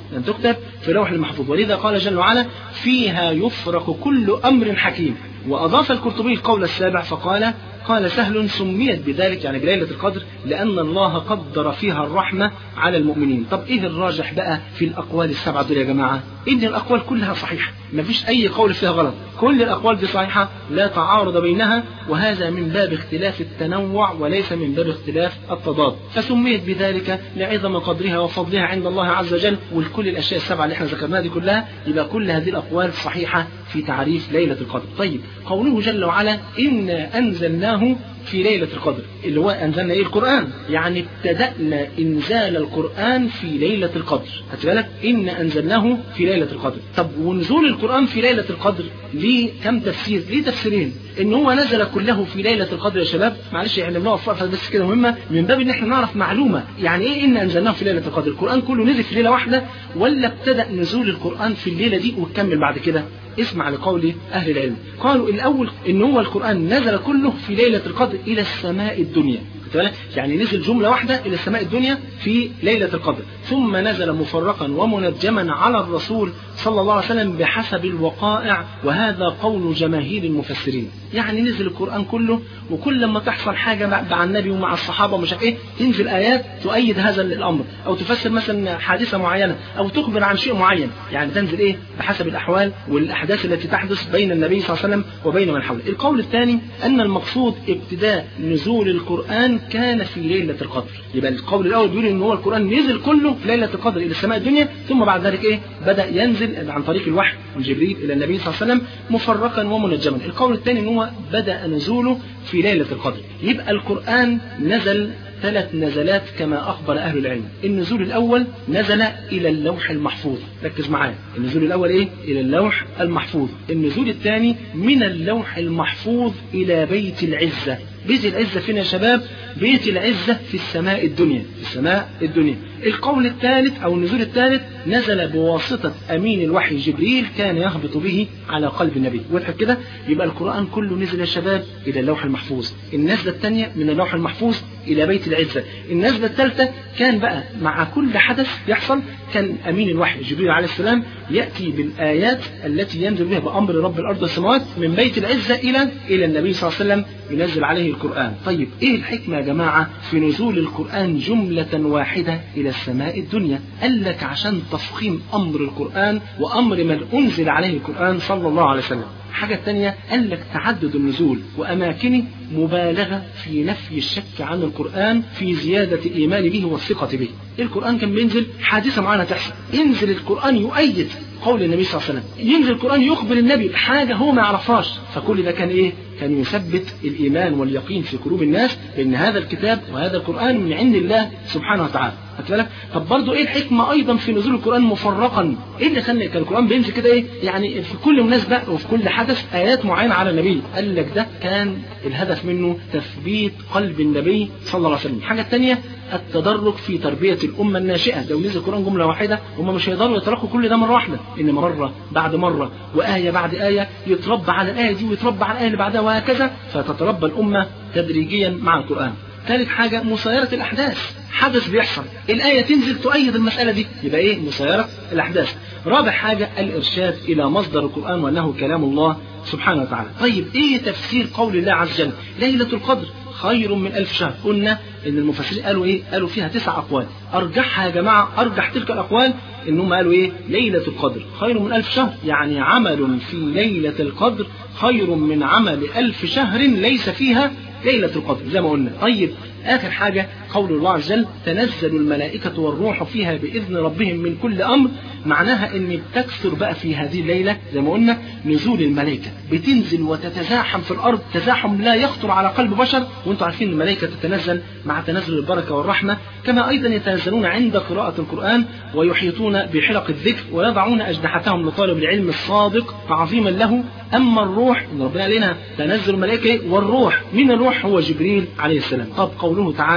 لن تكتب في لوح المحفوظ ولذا قال جل وعلا فيها يفرق كل أمر حكيم وأضاف القرطبي القول السابع فقال قال سهل سميت بذلك يعني بليلة القدر لأن الله قدر فيها الرحمة على المؤمنين طب إيه الراجح بقى في الأقوال السبعة دول يا جماعة إن الأقوال كلها صحيحة مفيش أي قول فيها غلط كل الأقوال دي صحيحة لا تعارض بينها وهذا من باب اختلاف التنوع وليس من باب اختلاف التضاد فسميت بذلك لعظم قدرها وفضلها عند الله عز وجل ولكل الأشياء السبعة اللي احنا ذكرناها دي كلها يبقى كل هذه الأقوال صحيحة في تعريف ليلة القدر طيب قوله جل وعلا إنا أنزلناه في ليلة القدر اللي هو أنزلنا إيه القرآن يعني ابتدأنا إنزال القرآن في ليلة القدر هات بالك إن أنزلناه في ليلة القدر طب ونزول القرآن في ليلة القدر ليه كم تفسير ليه تفسيرين إن هو نزل كله في ليلة القدر يا شباب معلش يعني بنقف وقفة بس كده مهمة من باب إن إحنا نعرف معلومة يعني إيه إن أنزلناه في ليلة القدر القرآن كله نزل في ليلة واحدة ولا ابتدأ نزول القرآن في الليلة دي وكمل بعد كده اسمع لقول أهل العلم قالوا الأول إن هو القرآن نزل كله في ليلة القدر إلى السماء الدنيا يعني نزل جملة واحدة إلى السماء الدنيا في ليلة القدر ثم نزل مفرقا ومنجما على الرسول صلى الله عليه وسلم بحسب الوقائع وهذا قول جماهير المفسرين يعني نزل القرآن كله وكل لما تحصل حاجة مع النبي ومع الصحابة ومش عارف ايه تنزل آيات تؤيد هذا الأمر أو تفسر مثلا حادثة معينة أو تخبر عن شيء معين يعني تنزل ايه بحسب الأحوال والأحداث التي تحدث بين النبي صلى الله عليه وسلم وبين من حوله القول الثاني أن المقصود ابتداء نزول القرآن كان في ليلة القدر يبقى القول الأول بيقول إن هو القرآن نزل كله في ليلة القدر إلى السماء الدنيا ثم بعد ذلك إيه بدأ ينزل عن طريق الوحي من جبريل إلى النبي صلى الله عليه وسلم مفرقا ومنجما القول الثاني إن هو بدأ نزوله في ليلة القدر يبقى القرآن نزل ثلاث نزلات كما أخبر أهل العلم النزول الأول نزل إلى اللوح المحفوظ ركز معايا النزول الأول إيه إلى اللوح المحفوظ النزول الثاني من اللوح المحفوظ إلى بيت العزة بيت العزة فين يا شباب بيت العزة في السماء الدنيا في السماء الدنيا القول الثالث أو النزول الثالث نزل بواسطة أمين الوحي جبريل كان يهبط به على قلب النبي واضح كده يبقى القرآن كله نزل يا شباب إلى اللوح المحفوظ النزلة الثانية من اللوح المحفوظ إلى بيت العزة النزلة الثالثة كان بقى مع كل حدث يحصل كان أمين الوحي جبريل عليه السلام يأتي بالآيات التي ينزل بها بأمر رب الأرض والسماوات من بيت العزة إلى إلى النبي صلى الله عليه وسلم ينزل عليه القرآن طيب إيه الحكمة يا جماعة في نزول القرآن جملة واحدة إلى السماء الدنيا قال لك عشان تفخيم أمر القرآن وأمر من أنزل عليه القرآن صلى الله عليه وسلم حاجة تانية قال لك تعدد النزول وأماكنه مبالغة في نفي الشك عن القرآن في زيادة الإيمان به والثقة به القرآن كان بينزل حادثة معينة تحصل ينزل القرآن يؤيد قول النبي صلى الله عليه وسلم ينزل القرآن يخبر النبي بحاجة هو ما يعرفهاش فكل ده كان إيه كان يثبت الإيمان واليقين في قلوب الناس بأن هذا الكتاب وهذا القرآن من عند الله سبحانه وتعالى خدت بالك طب برضه ايه الحكمه ايضا في نزول القران مفرقا ايه اللي خلى كان القران بينزل كده ايه يعني في كل مناسبه وفي كل حدث ايات معينه على النبي قال لك ده كان الهدف منه تثبيت قلب النبي صلى الله عليه وسلم الحاجه الثانيه التدرج في تربية الأمة الناشئة لو نزل القرآن جملة واحدة هم مش هيقدروا يتركوا كل ده مرة واحدة إنما مرة بعد مرة وآية بعد آية يتربى على الآية دي ويتربى على الآية اللي بعدها وهكذا فتتربى الأمة تدريجيا مع القرآن ثالث حاجة مسايرة الأحداث حدث بيحصل الآية تنزل تؤيد المسألة دي يبقى إيه مسايرة الأحداث رابع حاجة الإرشاد إلى مصدر القرآن وأنه كلام الله سبحانه وتعالى طيب إيه تفسير قول الله عز وجل ليلة القدر خير من ألف شهر قلنا إن المفسرين قالوا إيه قالوا فيها تسع أقوال أرجحها يا جماعة أرجح تلك الأقوال إن هم قالوا إيه ليلة القدر خير من ألف شهر يعني عمل في ليلة القدر خير من عمل ألف شهر ليس فيها ليلة القدر زي ما قلنا طيب آخر حاجة قول الله عز وجل تنزل الملائكة والروح فيها بإذن ربهم من كل أمر معناها أن بتكثر بقى في هذه الليلة زي ما قلنا نزول الملائكة بتنزل وتتزاحم في الأرض تزاحم لا يخطر على قلب بشر وانتم عارفين الملائكة تتنزل مع تنزل البركة والرحمة كما أيضا يتنزلون عند قراءة القرآن ويحيطون بحلق الذكر ويضعون أجنحتهم لطالب العلم الصادق تعظيما له أما الروح إن ربنا قال لنا تنزل الملائكة والروح من الروح هو جبريل عليه السلام طب قوله تعالى ودي آخر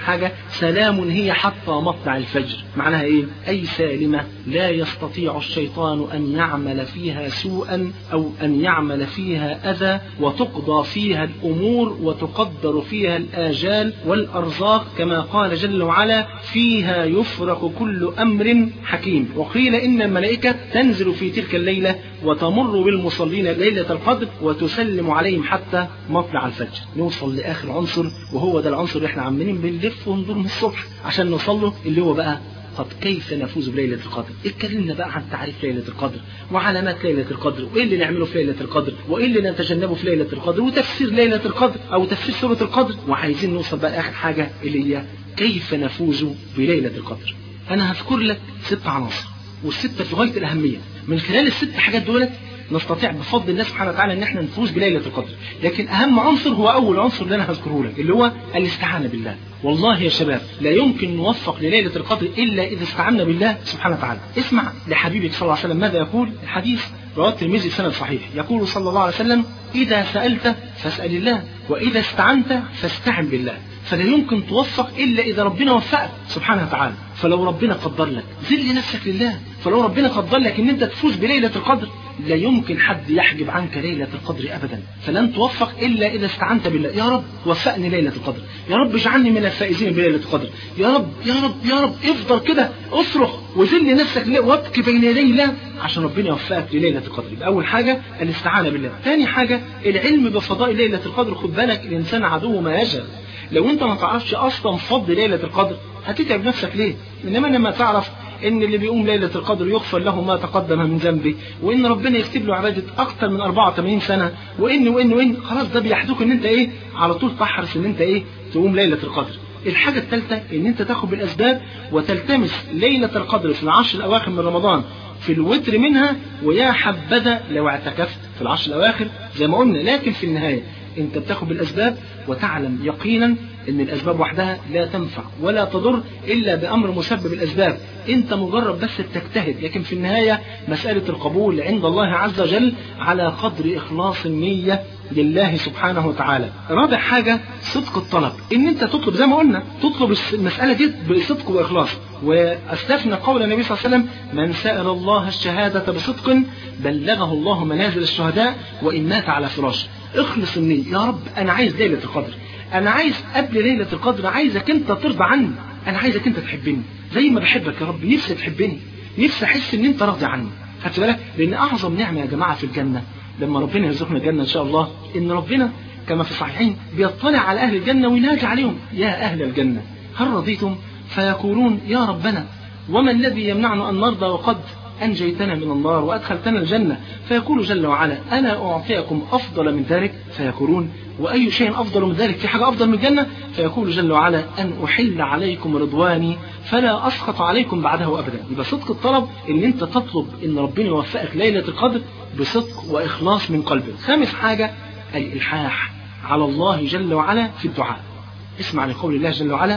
حاجة سلام هي حتى مطلع الفجر معناها ايه اي سالمة لا يستطيع الشيطان ان يعمل فيها سوءا او ان يعمل فيها اذى وتقضى فيها الامور وتقدر فيها الاجال والارزاق كما قال جل وعلا فيها يفرق كل امر حكيم وقيل ان الملائكة تنزل في تلك الليلة وتمر بالمصلين ليلة القدر وتسلم عليهم حتى مطلع الفجر نوصل لاخر عنصر وهو ده العنصر اللي احنا عمالين بنلف وندور من الصبح عشان نوصل له اللي هو بقى طب كيف نفوز بليلة القدر؟ اتكلمنا بقى عن تعريف ليلة القدر وعلامات ليلة القدر وايه اللي نعمله في ليلة القدر وايه اللي نتجنبه في ليلة القدر وتفسير ليلة القدر او تفسير سورة القدر وعايزين نوصل بقى اخر حاجة اللي هي كيف نفوز بليلة القدر. انا هذكر لك ست عناصر والستة في غاية الأهمية من خلال الست حاجات دولت نستطيع بفضل الله سبحانه وتعالى ان احنا نفوز بليله القدر لكن اهم عنصر هو اول عنصر اللي انا هذكره لك اللي هو الاستعانه بالله والله يا شباب لا يمكن نوفق لليله القدر الا اذا استعنا بالله سبحانه وتعالى اسمع لحبيبك صلى الله عليه وسلم ماذا يقول الحديث رواه الترمذي بسند صحيح يقول صلى الله عليه وسلم اذا سالت فاسال الله واذا استعنت فاستعن بالله فلا يمكن توفق الا اذا ربنا وفقك سبحانه وتعالى فلو ربنا قدر لك ذل نفسك لله فلو ربنا قدر لك ان انت تفوز بليله القدر لا يمكن حد يحجب عنك ليلة القدر أبدا فلن توفق إلا إذا استعنت بالله يا رب وفقني ليلة القدر يا رب اجعلني من الفائزين بليلة القدر يا رب يا رب يا رب افضل كده اصرخ وذل نفسك لله وابكي بين يدي الله عشان ربنا يوفقك لليلة القدر يبقى أول حاجة الاستعانة بالله ثاني حاجة العلم بفضاء ليلة القدر خد بالك الإنسان عدو ما يجهل لو انت ما تعرفش اصلا فضل ليله القدر هتتعب نفسك ليه انما لما تعرف ان اللي بيقوم ليله القدر يغفر له ما تقدم من ذنبه وان ربنا يكتب له عباده اكتر من 84 سنه وان وان وان خلاص ده بيحدوك ان انت ايه على طول تحرص ان انت ايه تقوم ليله القدر الحاجة الثالثة ان انت تاخد بالاسباب وتلتمس ليلة القدر في العشر الاواخر من رمضان في الوتر منها ويا حبذا لو اعتكفت في العشر الاواخر زي ما قلنا لكن في النهاية انت بتاخد بالاسباب وتعلم يقينا ان الاسباب وحدها لا تنفع ولا تضر الا بامر مسبب الاسباب انت مجرد بس تجتهد لكن في النهايه مساله القبول عند الله عز وجل على قدر اخلاص النيه لله سبحانه وتعالى رابع حاجة صدق الطلب ان انت تطلب زي ما قلنا تطلب المسألة دي بصدق واخلاص واستثنى قول النبي صلى الله عليه وسلم من سأل الله الشهادة بصدق بلغه الله منازل الشهداء وإن مات على فراشه اخلص النية يا رب أنا عايز ليلة القدر أنا عايز قبل ليلة القدر عايزك أنت ترضى عني أنا عايزك أنت تحبني زي ما بحبك يا رب نفسي تحبني نفسي أحس إن أنت راضي عني خدت بالك لأن أعظم نعمة يا جماعة في الجنة لما ربنا يرزقنا الجنة إن شاء الله إن ربنا كما في الصحيحين بيطلع على أهل الجنة وينادي عليهم يا أهل الجنة هل رضيتم فيقولون يا ربنا وما الذي يمنعنا أن نرضى وقد أنجيتنا من النار وأدخلتنا الجنة فيقول جل وعلا أنا أعطيكم أفضل من ذلك فيقولون وأي شيء أفضل من ذلك في حاجة أفضل من الجنة فيقول جل وعلا أن أحل عليكم رضواني فلا أسخط عليكم بعده أبدا يبقى صدق الطلب إن أنت تطلب إن ربنا يوفقك ليلة القدر بصدق وإخلاص من قلبك خامس حاجة الإلحاح على الله جل وعلا في الدعاء اسمع لقول الله جل وعلا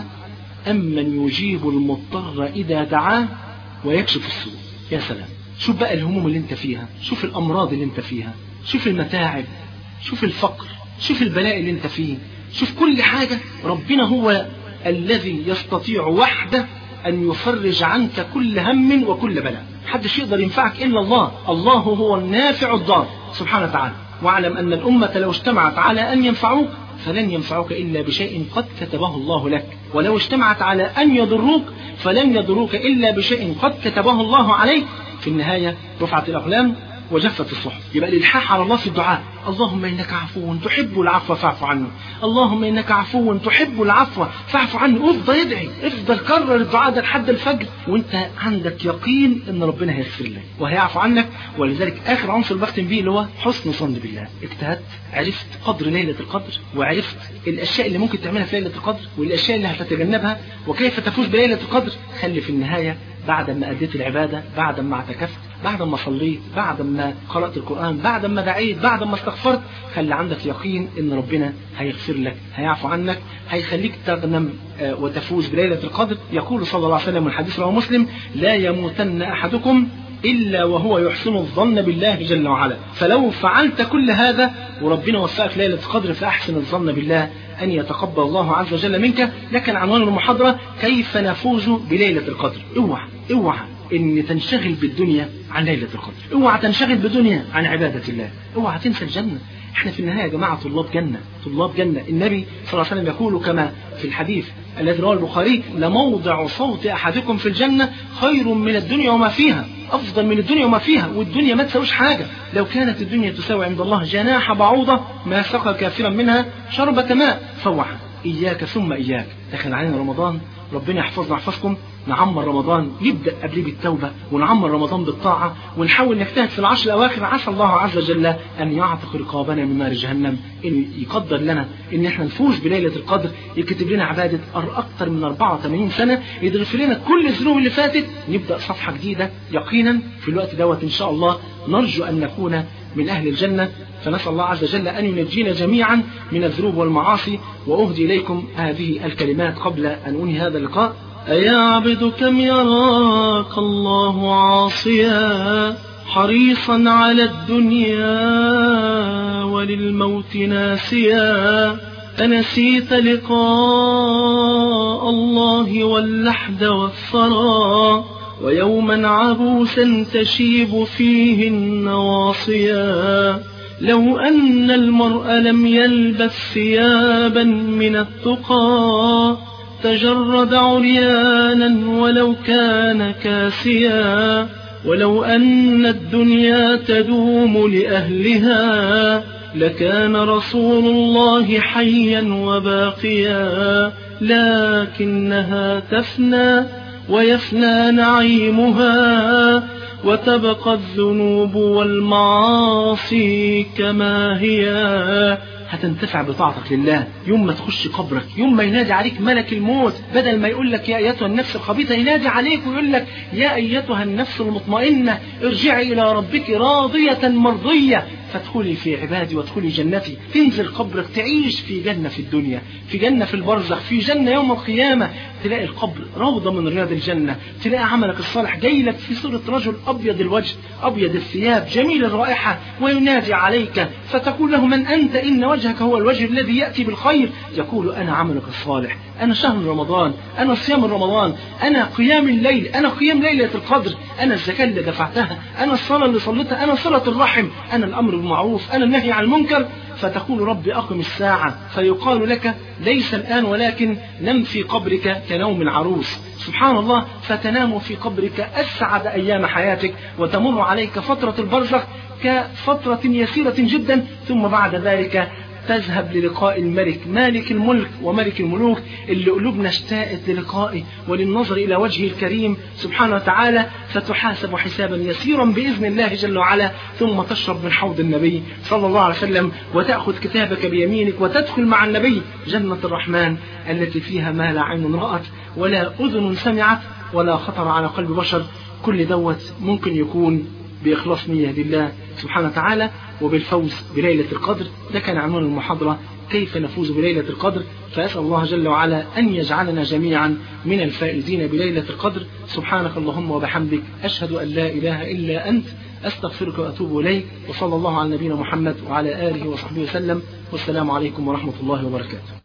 أمن يجيب المضطر إذا دعاه ويكشف السوء يا سلام شوف بقى الهموم اللي انت فيها شوف الأمراض اللي انت فيها شوف المتاعب شوف الفقر شوف البلاء اللي انت فيه شوف كل حاجة ربنا هو الذي يستطيع وحده أن يفرج عنك كل هم وكل بلاء محدش يقدر ينفعك إلا الله الله هو النافع الضار سبحانه وتعالى واعلم أن الأمة لو اجتمعت على أن ينفعوك فلن ينفعوك إلا بشيء قد كتبه الله لك ولو اجتمعت على أن يضروك فلن يضروك إلا بشيء قد كتبه الله عليك في النهاية رفعت الأقلام وجفت الصحف يبقى الإلحاح على الله في الدعاء اللهم إنك عفو تحب العفو فاعف عني اللهم إنك عفو تحب العفو فاعف عني وافضل ادعي افضل كرر الدعاء ده لحد الفجر وانت عندك يقين ان ربنا هيغفر لك وهيعفو عنك ولذلك اخر عنصر بختم بيه اللي هو حسن ظن بالله اجتهدت عرفت قدر ليلة القدر وعرفت الاشياء اللي ممكن تعملها في ليلة القدر والاشياء اللي هتتجنبها وكيف تفوز بليلة القدر خلي في النهاية بعد ما أديت العبادة بعد ما اعتكفت بعد ما صليت بعد ما قرأت القرآن بعد ما دعيت بعد ما استغفرت خلي عندك يقين ان ربنا هيغفر لك هيعفو عنك هيخليك تغنم وتفوز بليلة القدر يقول صلى الله عليه وسلم الحديث رواه مسلم لا يموتن أحدكم إلا وهو يحسن الظن بالله جل وعلا فلو فعلت كل هذا وربنا وفقك ليلة القدر فأحسن الظن بالله أن يتقبل الله عز وجل منك لكن عنوان المحاضرة كيف نفوز بليلة القدر اوعى اوعى ان تنشغل بالدنيا عن ليلة القدر اوعى تنشغل بالدنيا عن عبادة الله اوعى تنسى الجنة احنا في النهاية يا جماعة طلاب جنة طلاب جنة النبي صلى الله عليه وسلم يقول كما في الحديث الذي رواه البخاري لموضع صوت أحدكم في الجنة خير من الدنيا وما فيها أفضل من الدنيا وما فيها والدنيا ما تساويش حاجة لو كانت الدنيا تساوي عند الله جناح بعوضة ما سقى كافرا منها شربة ماء فوعى إياك ثم إياك دخل علينا رمضان ربنا يحفظنا يحفظكم نعمر رمضان يبدأ قبليه بالتوبة ونعمر رمضان بالطاعة ونحاول نجتهد في العشر الأواخر عسى الله عز وجل أن يعتق رقابنا من نار جهنم إن يقدر لنا إن إحنا نفوز بليلة القدر يكتب لنا عبادة أكثر من 84 سنة يغفر لنا كل الذنوب اللي فاتت نبدأ صفحة جديدة يقينا في الوقت دوت إن شاء الله نرجو أن نكون من أهل الجنة فنسأل الله عز وجل أن ينجينا جميعا من الذنوب والمعاصي وأهدي إليكم هذه الكلمات قبل أن أنهي هذا اللقاء أيا عبد كم يراك الله عاصيا حريصا على الدنيا وللموت ناسيا أنسيت لقاء الله واللحد والثرى ويوما عبوسا تشيب فيه النواصيا لو أن المرء لم يلبس ثيابا من التقى تجرد عريانا ولو كان كاسيا ولو أن الدنيا تدوم لأهلها لكان رسول الله حيا وباقيا لكنها تفنى ويفنى نعيمها وتبقى الذنوب والمعاصي كما هي هتنتفع بطاعتك لله يوم ما تخش قبرك يوم ما ينادي عليك ملك الموت بدل ما يقول لك يا ايتها النفس الخبيثه ينادي عليك ويقول لك يا ايتها النفس المطمئنه ارجعي الى ربك راضيه مرضيه فادخلي في عبادي وادخلي جنتي تنزل قبرك تعيش في جنة في الدنيا في جنة في البرزخ في جنة يوم القيامة تلاقي القبر روضة من رياض الجنة تلاقي عملك الصالح جاي لك في صورة رجل أبيض الوجه أبيض الثياب جميل الرائحة وينادي عليك فتقول له من أنت إن وجهك هو الوجه الذي يأتي بالخير يقول أنا عملك الصالح أنا شهر رمضان أنا صيام رمضان أنا قيام الليل أنا قيام ليلة القدر أنا الزكاة اللي دفعتها أنا الصلاة اللي صليتها أنا صلة الرحم أنا الأمر بالمعروف أنا النهي عن المنكر فتقول ربي أقم الساعة فيقال لك ليس الآن ولكن نم في قبرك كنوم العروس سبحان الله فتنام في قبرك أسعد أيام حياتك وتمر عليك فترة البرزخ كفترة يسيرة جدا ثم بعد ذلك تذهب للقاء الملك مالك الملك وملك الملوك اللي قلوبنا اشتاقت للقائه وللنظر إلى وجهه الكريم سبحانه وتعالى فتحاسب حسابا يسيرا بإذن الله جل وعلا ثم تشرب من حوض النبي صلى الله عليه وسلم وتأخذ كتابك بيمينك وتدخل مع النبي جنة الرحمن التي فيها ما لا عين رأت ولا أذن سمعت ولا خطر على قلب بشر كل دوت ممكن يكون بإخلاص نية لله سبحانه وتعالى وبالفوز بليلة القدر ده كان عنوان المحاضرة كيف نفوز بليلة القدر فأسأل الله جل وعلا أن يجعلنا جميعا من الفائزين بليلة القدر سبحانك اللهم وبحمدك أشهد أن لا إله إلا أنت أستغفرك وأتوب إليك وصلى الله على نبينا محمد وعلى آله وصحبه وسلم والسلام عليكم ورحمة الله وبركاته